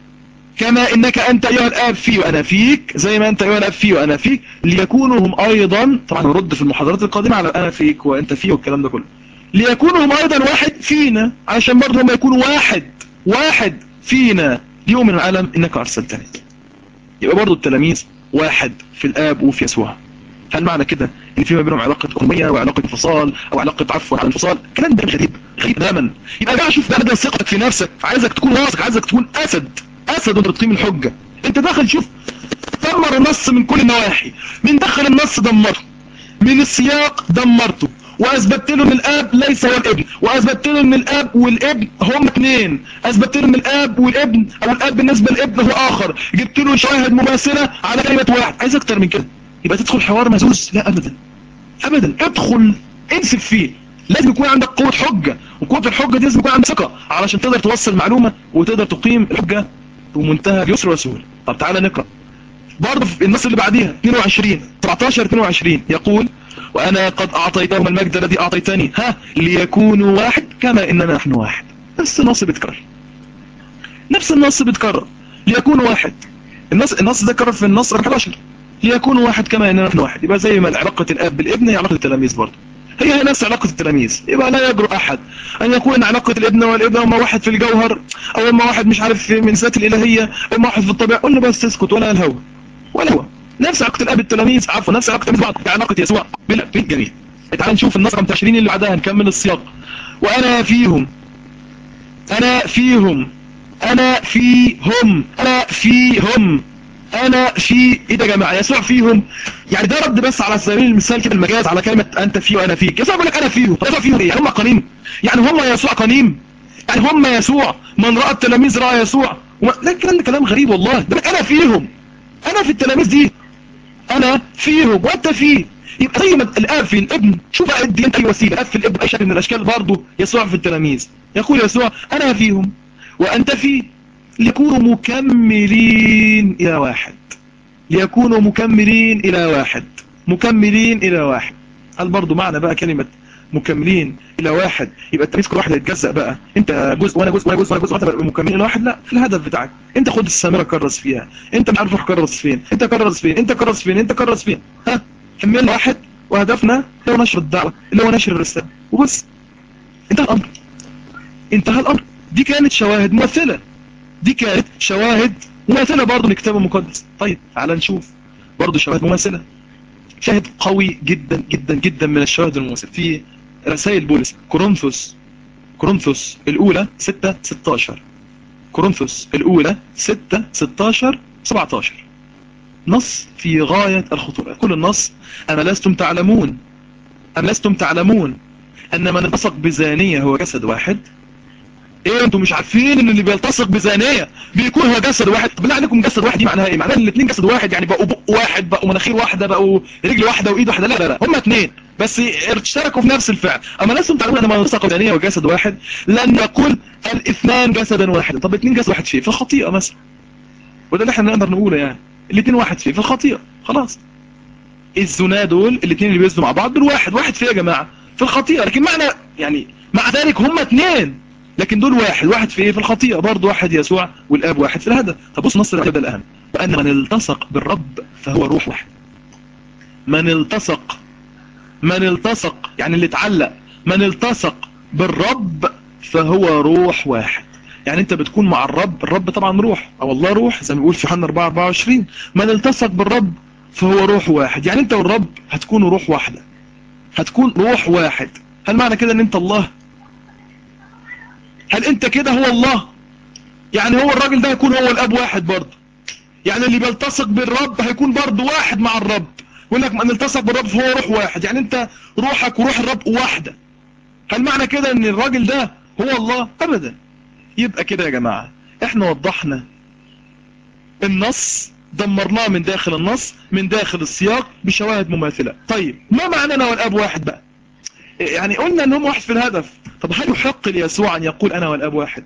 A: كما انك انت ايها الاب في وانا فيك زي ما انت ايها الاب في وانا فيك ليكونوا هم ايضا طبعا نرد في المحاضرات القادمه على انا فيك وانت فيه والكلام ده كله ليكونوا هم ايضا واحد فينا عشان برضه هم يكونوا واحد واحد فينا ليؤمن العالم انك ارسلتني يبقى برضه التلاميذ واحد في الاب وفي يسوع هل معنى كده ان في ما بينهم علاقه اميه وعلاقه انفصال او علاقه عفو عن انفصال الكلام ده غريب غريب تماما يبقى بقى شوف ده ثقتك في نفسك عايزك تكون واثق عايزك تكون اسد اسد وانت بتقيم الحجه انت داخل شوف دمر النص من كل النواحي من داخل النص دمرته من السياق دمرته واثبتت له ان الاب ليس هو الابن واثبتت له ان الاب والابن هم اثنين اثبتت له ان الاب والابن او الاب بالنسبه للابن هو اخر جبت له شواهد مماثله على كلمه واحد عايز اكتر من كده يبقى تدخل حوار مهزوز لا ابدا ابدا ادخل انسب فيه لازم يكون عندك قوة حجة وقوة الحجة دي لازم يكون عندك ثقة علشان تقدر توصل معلومة وتقدر تقيم الحجة بمنتهى اليسر والسهولة طب تعالى نقرأ برضه في النص اللي بعديها 22 19 22 يقول وانا قد اعطيتهم المجد الذي اعطيتني ها ليكونوا واحد كما اننا نحن واحد نفس النص بيتكرر نفس النص بيتكرر ليكونوا واحد النص النص ده كرر في النص رقم 11 ليكونوا واحد كما اننا نحن واحد يبقى زي ما علاقة الاب بالابن هي علاقة التلاميذ برضه هي هي نفس علاقة التلاميذ يبقى لا يجرؤ احد ان يقول ان علاقة الابن والابن هما واحد في الجوهر او هما واحد مش عارف من ذات الالهية او هما واحد في الطبيعة قول له بس اسكت ولا الهوى ولا هو نفس علاقة الاب بالتلاميذ عفوا نفس علاقة التلاميذ بعض علاقة يسوع بلا بالجميع تعال نشوف النص رقم 20 اللي بعدها نكمل السياق وانا فيهم انا فيهم انا فيهم انا فيهم انا في ايه ده يا جماعه يسوع فيهم يعني ده رد بس على سبيل المثال كده المجاز على كلمه انت فيه وانا فيك يسوع بيقول لك انا فيهم طب يسوع فيهم ايه يعني هم قنيم يعني هم يسوع قنيم يعني هم يسوع من راى التلاميذ راى يسوع وما... لا الكلام ده كلام غريب والله ده انا فيهم انا في التلاميذ دي انا فيهم وانت فيه يبقى زي ما الاب في الابن شوف بقى ادي انت اي وسيله الاب في الابن اي شكل من الاشكال برضه يسوع في التلاميذ يقول يسوع انا فيهم وانت فيه ليكونوا مكملين الى واحد ليكونوا مكملين الى واحد مكملين الى واحد هل برضو معنى بقى كلمة مكملين الى واحد يبقى التلاميذ كل واحد هيتجزأ بقى انت جزء وانا جزء وانا جزء وانا جزء واحد مكملين الى واحد لا في الهدف بتاعك انت خد السامرة كرس فيها انت مش عارف روح كرس فين انت كرس فين انت كرس فين انت كرس فين ها كملنا واحد وهدفنا هو نشر الدعوة اللي هو نشر الرسالة وبس انتهى الامر انتهى الامر دي كانت شواهد ممثلة دي كانت شواهد مماثلة برضه للكتاب المقدس طيب تعال نشوف برضه شواهد مماثلة شاهد قوي جدا جدا جدا من الشواهد المماثلة في رسائل بولس كورنثوس كورنثوس الأولى 6 16 كورنثوس الأولى 6 16 17 نص في غاية الخطورة كل النص أما لستم تعلمون أم لستم تعلمون أن من التصق بزانية هو جسد واحد ايه انتوا مش عارفين ان اللي بيلتصق بزانية بيكون هو جسد واحد طب بالله عليكم جسد واحد دي معناها ايه معناها ان الاثنين جسد واحد يعني بقوا بق واحد بقوا مناخير واحدة بقوا رجل واحدة وايد واحدة لا لا لا هم اثنين بس اشتركوا في نفس الفعل اما لازم تعلمون ان من التصق بزانية هو جسد واحد لن يقول الاثنان جسدا واحدا طب الاثنين جسد واحد فيه في الخطيئة مثلا وده اللي احنا نقدر نقوله يعني الاثنين واحد فيه في الخطيئة خلاص الزنا دول الاثنين اللي بيزنوا مع بعض دول واحد واحد فيه يا جماعة في الخطيئة لكن معنى يعني مع ذلك هم اثنين لكن دول واحد واحد في ايه في الخطيئة برضه واحد يسوع والاب واحد في الهدف طب بص نص ده الأهم وأن من التصق بالرب فهو روح واحد من التصق من التصق يعني اللي اتعلق من التصق بالرب فهو روح واحد يعني انت بتكون مع الرب الرب طبعا روح او الله روح زي ما بيقول في يوحنا 4 24 من التصق بالرب فهو روح واحد يعني انت والرب هتكونوا روح واحدة هتكون روح واحد هل معنى كده ان انت الله هل انت كده هو الله يعني هو الراجل ده هيكون هو الاب واحد برضه يعني اللي بيلتصق بالرب هيكون برضه واحد مع الرب يقول لك من التصق بالرب فهو روح واحد يعني انت روحك وروح الرب واحدة هل معنى كده ان الراجل ده هو الله ابدا يبقى كده يا جماعة احنا وضحنا النص دمرناه من داخل النص من داخل السياق بشواهد مماثلة طيب ما معنى انا والاب واحد بقى يعني قلنا انهم واحد في الهدف طب هل يحق ليسوع ان يقول انا والاب واحد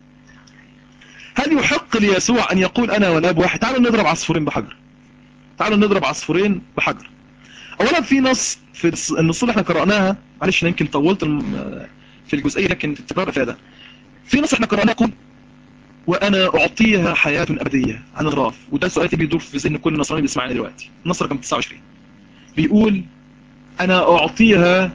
A: هل يحق ليسوع ان يقول انا والاب واحد تعالوا نضرب عصفورين بحجر تعالوا نضرب عصفورين بحجر اولا في نص في النصوص اللي احنا قرأناها معلش يمكن طولت في الجزئية لكن في التكرار افادة في نص احنا قرأناه يقول وانا اعطيها حياة ابدية عن الراف وده سؤال بيدور في ذهن كل نصراني بيسمعنا دلوقتي النص رقم 29 بيقول انا اعطيها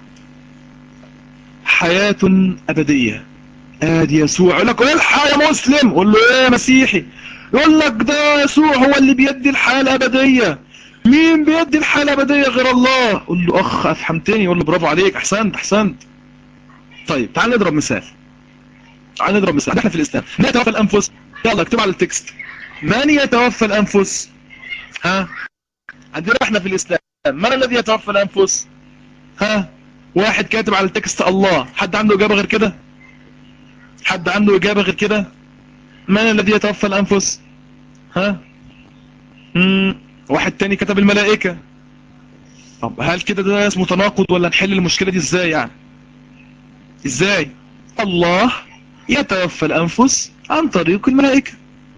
A: حياة ابدية ادي يسوع يقول لك الحق يا مسلم قول له ايه يا مسيحي يقول لك ده يسوع هو اللي بيدي الحياة الابدية مين بيدي الحياة الابدية غير الله قول له اخ افهمتني يقول له برافو عليك احسنت احسنت طيب تعال نضرب مثال تعال نضرب مثال احنا في الاسلام من يتوفى الانفس يلا اكتب على التكست من يتوفى الانفس ها عندنا احنا في الاسلام من الذي يتوفى الانفس ها واحد كاتب على التكست الله حد عنده اجابة غير كده حد عنده اجابة غير كده من الذي يتوفى الانفس ها مم. واحد تاني كتب الملائكة طب هل كده ده اسمه تناقض ولا نحل المشكلة دي ازاي يعني ازاي الله يتوفى الانفس عن طريق الملائكة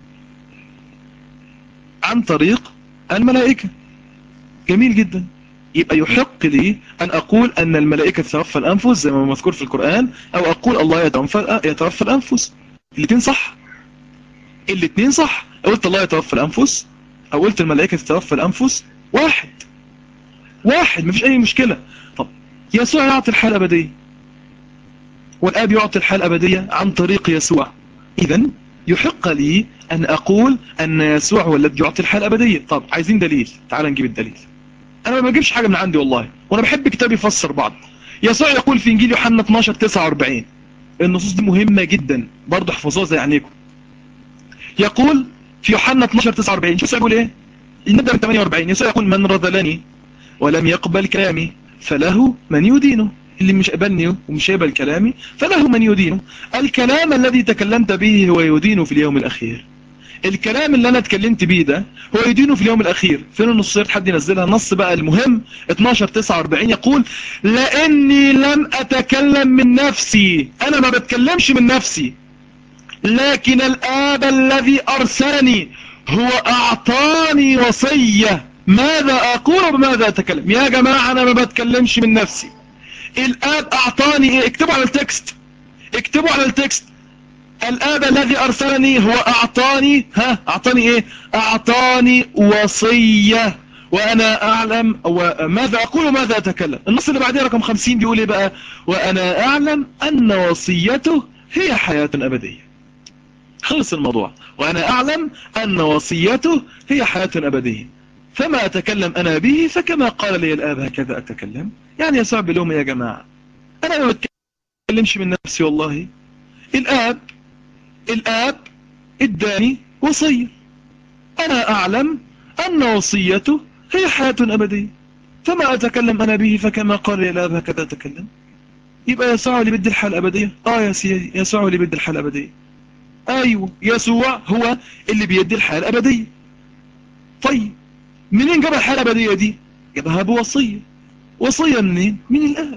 A: عن طريق الملائكة جميل جدا يبقى يحق لي أن أقول أن الملائكة تتوفى الأنفس زي ما مذكور في القرآن أو أقول الله يتوفى, يتوفى الأنفس الاثنين صح الاثنين صح قلت الله يتوفى الأنفس أو قلت الملائكة تتوفى الأنفس واحد واحد مفيش أي مشكلة طب يسوع يعطي الحياة الأبدية والآب يعطي الحياة الأبدية عن طريق يسوع إذا يحق لي أن أقول أن يسوع هو الذي يعطي الحياة الأبدية طب عايزين دليل تعال نجيب الدليل انا ما بجيبش حاجة من عندي والله وانا بحب كتاب يفسر بعض يسوع يقول في انجيل يوحنا 12 49 النصوص دي مهمة جدا برضه احفظوها زي عينيكم يقول في يوحنا 12 49 شو يقول ايه نبدأ من 48 يسوع يقول من رذلني ولم يقبل كلامي فله من يدينه اللي مش قبلني ومش يقبل كلامي فله من يدينه الكلام الذي تكلمت به هو يدينه في اليوم الأخير الكلام اللي انا اتكلمت بيه ده هو يدينه في اليوم الاخير فين النصير حد ينزلها النص بقى المهم 12 49 يقول لاني لم اتكلم من نفسي انا ما بتكلمش من نفسي لكن الاب الذي ارسلني هو اعطاني وصية ماذا اقول وبماذا اتكلم يا جماعة انا ما بتكلمش من نفسي الاب اعطاني ايه اكتبوا على التكست اكتبوا على التكست الآب الذي أرسلني هو أعطاني ها أعطاني إيه أعطاني وصية وأنا أعلم وماذا أقول وماذا أتكلم النص اللي بعديه رقم 50 بيقول إيه بقى وأنا أعلم أن وصيته هي حياة أبدية خلص الموضوع وأنا أعلم أن وصيته هي حياة أبدية فما أتكلم أنا به فكما قال لي الآب هكذا أتكلم يعني يسوع بلوم يا جماعة أنا ما بتكلمش من نفسي والله الآب الآب اداني وصية أنا أعلم أن وصيته هي حياة أبدية فما أتكلم أنا به فكما قال لي الآب هكذا أتكلم يبقى يسوع اللي بدي الحياة الأبدية آه يا سيدي يسوع اللي بدي الحياة الأبدية أيوة يسوع هو اللي بيدي الحياة الأبدية طيب منين جاب الحياة الأبدية دي جابها بوصية وصية منين من الآب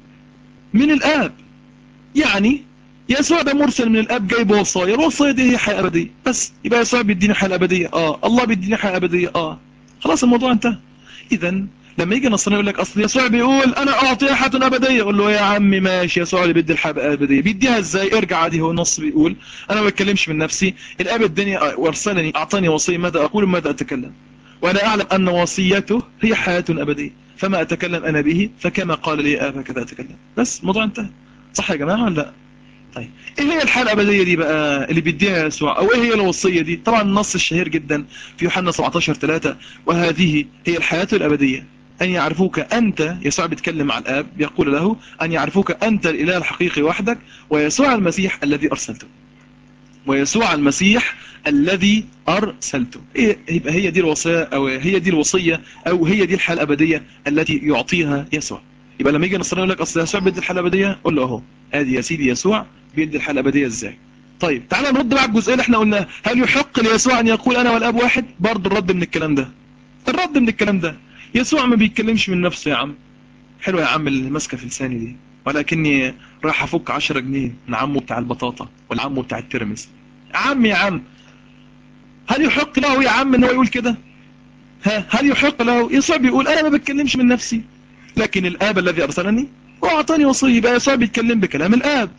A: من الآب يعني يسوع ده مرسل من الاب جايب وصايا الوصايا دي هي حياه ابديه بس يبقى يسوع بيديني حياه ابديه اه الله بيديني حياه ابديه اه خلاص الموضوع انتهى اذا لما يجي نصراني يقول لك اصل يسوع بيقول انا اعطيها حياه ابديه اقول له يا عمي ماشي يسوع اللي بيدي الحياه الابديه بيديها ازاي ارجع عادي هو النص بيقول انا ما بتكلمش من نفسي الاب اداني وارسلني اعطاني وصيه ماذا اقول وماذا اتكلم وانا اعلم ان وصيته هي حياه ابديه فما اتكلم انا به فكما قال لي اب هكذا اتكلم بس الموضوع انتهى صح يا جماعه ولا لا طيب ايه هي الحياة الابدية دي بقى اللي بيديها يسوع او ايه هي الوصية دي طبعا النص الشهير جدا في يوحنا 17 3 وهذه هي الحياة الابدية أن يعرفوك أنت يسوع بيتكلم مع الآب يقول له أن يعرفوك أنت الإله الحقيقي وحدك ويسوع المسيح الذي أرسلته ويسوع المسيح الذي أرسلته يبقى هي دي الوصية أو هي دي الوصية أو هي دي الحياة الأبدية التي يعطيها يسوع يبقى لما يجي النصراني يقول لك أصل يسوع بيدي الحياة الأبدية قول له أهو ادي يا سيدي يسوع بيدي الحياة الأبدية إزاي طيب تعالى نرد بقى الجزئيه اللي احنا قلناها هل يحق ليسوع ان يقول انا والاب واحد برضه الرد من الكلام ده الرد من الكلام ده يسوع ما بيتكلمش من نفسه يا عم حلوه يا عم اللي ماسكه في لساني دي ولكني رايح افك 10 جنيه من عمه بتاع البطاطا والعمه بتاع الترمس يا عم يا عم هل يحق له يا عم ان هو يقول كده ها هل يحق له يسوع بيقول انا ما بتكلمش من نفسي لكن الاب الذي ارسلني واعطاني وصيه يبقى يسوع بيتكلم بكلام الاب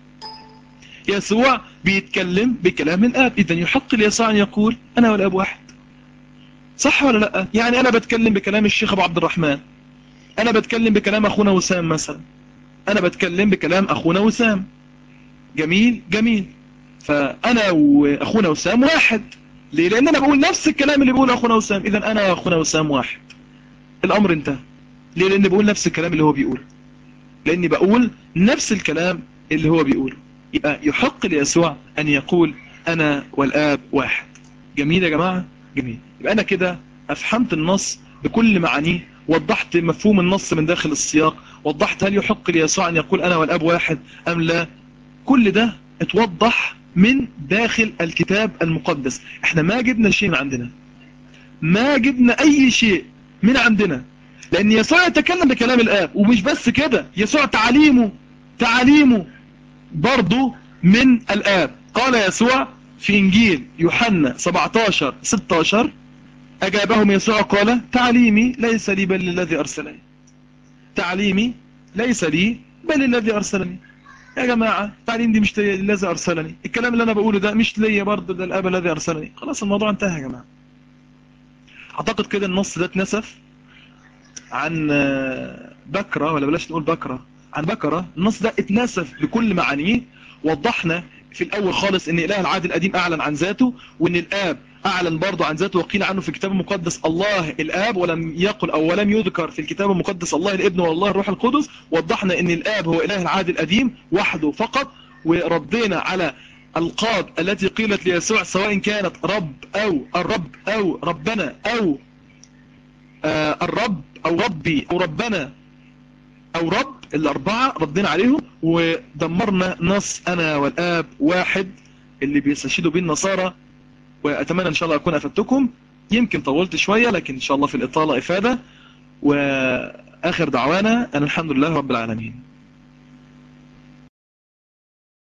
A: يسوع بيتكلم بكلام الاب اذا يحق ليسوع ان يقول انا والاب واحد صح ولا لا يعني انا بتكلم بكلام الشيخ ابو عبد الرحمن انا بتكلم بكلام اخونا وسام مثلا انا بتكلم بكلام اخونا وسام جميل جميل فانا واخونا وسام واحد ليه لان انا بقول نفس الكلام اللي بيقوله اخونا وسام اذا انا واخونا وسام واحد الامر انتهى ليه لان بقول نفس الكلام اللي هو بيقوله لاني بقول نفس الكلام اللي هو بيقوله يبقى يحق ليسوع ان يقول انا والاب واحد جميل يا جماعة جميل يبقى انا كده افهمت النص بكل معانيه وضحت مفهوم النص من داخل السياق وضحت هل يحق ليسوع ان يقول انا والاب واحد ام لا كل ده اتوضح من داخل الكتاب المقدس احنا ما جبنا شيء من عندنا ما جبنا اي شيء من عندنا لان يسوع يتكلم بكلام الاب ومش بس كده يسوع تعليمه تعليمه برضو من الآب قال يسوع في إنجيل يوحنا 17 16 أجابهم يسوع قال تعليمي ليس لي بل الذي أرسلني تعليمي ليس لي بل الذي أرسلني يا جماعة تعليم دي مش الذي أرسلني الكلام اللي أنا بقوله ده مش ليا برضه ده الآب الذي أرسلني خلاص الموضوع انتهى يا جماعة أعتقد كده النص ده اتنسف عن بكرة ولا بلاش نقول بكرة عن بكرة النص ده اتنسف بكل معانيه وضحنا في الاول خالص ان اله العهد القديم اعلن عن ذاته وان الاب اعلن برضه عن ذاته وقيل عنه في الكتاب المقدس الله الاب ولم يقل او ولم يذكر في الكتاب المقدس الله الابن والله الروح القدس وضحنا ان الاب هو اله العهد القديم وحده فقط وردينا على القاب التي قيلت ليسوع سواء كانت رب او الرب او ربنا او آه الرب او ربي او ربنا او رب الاربعة ردينا عليهم ودمرنا نص انا والاب واحد اللي بيستشهدوا بيه النصارى واتمنى ان شاء الله اكون افدتكم يمكن طولت شوية لكن ان شاء الله في الاطالة افادة واخر دعوانا ان الحمد لله رب العالمين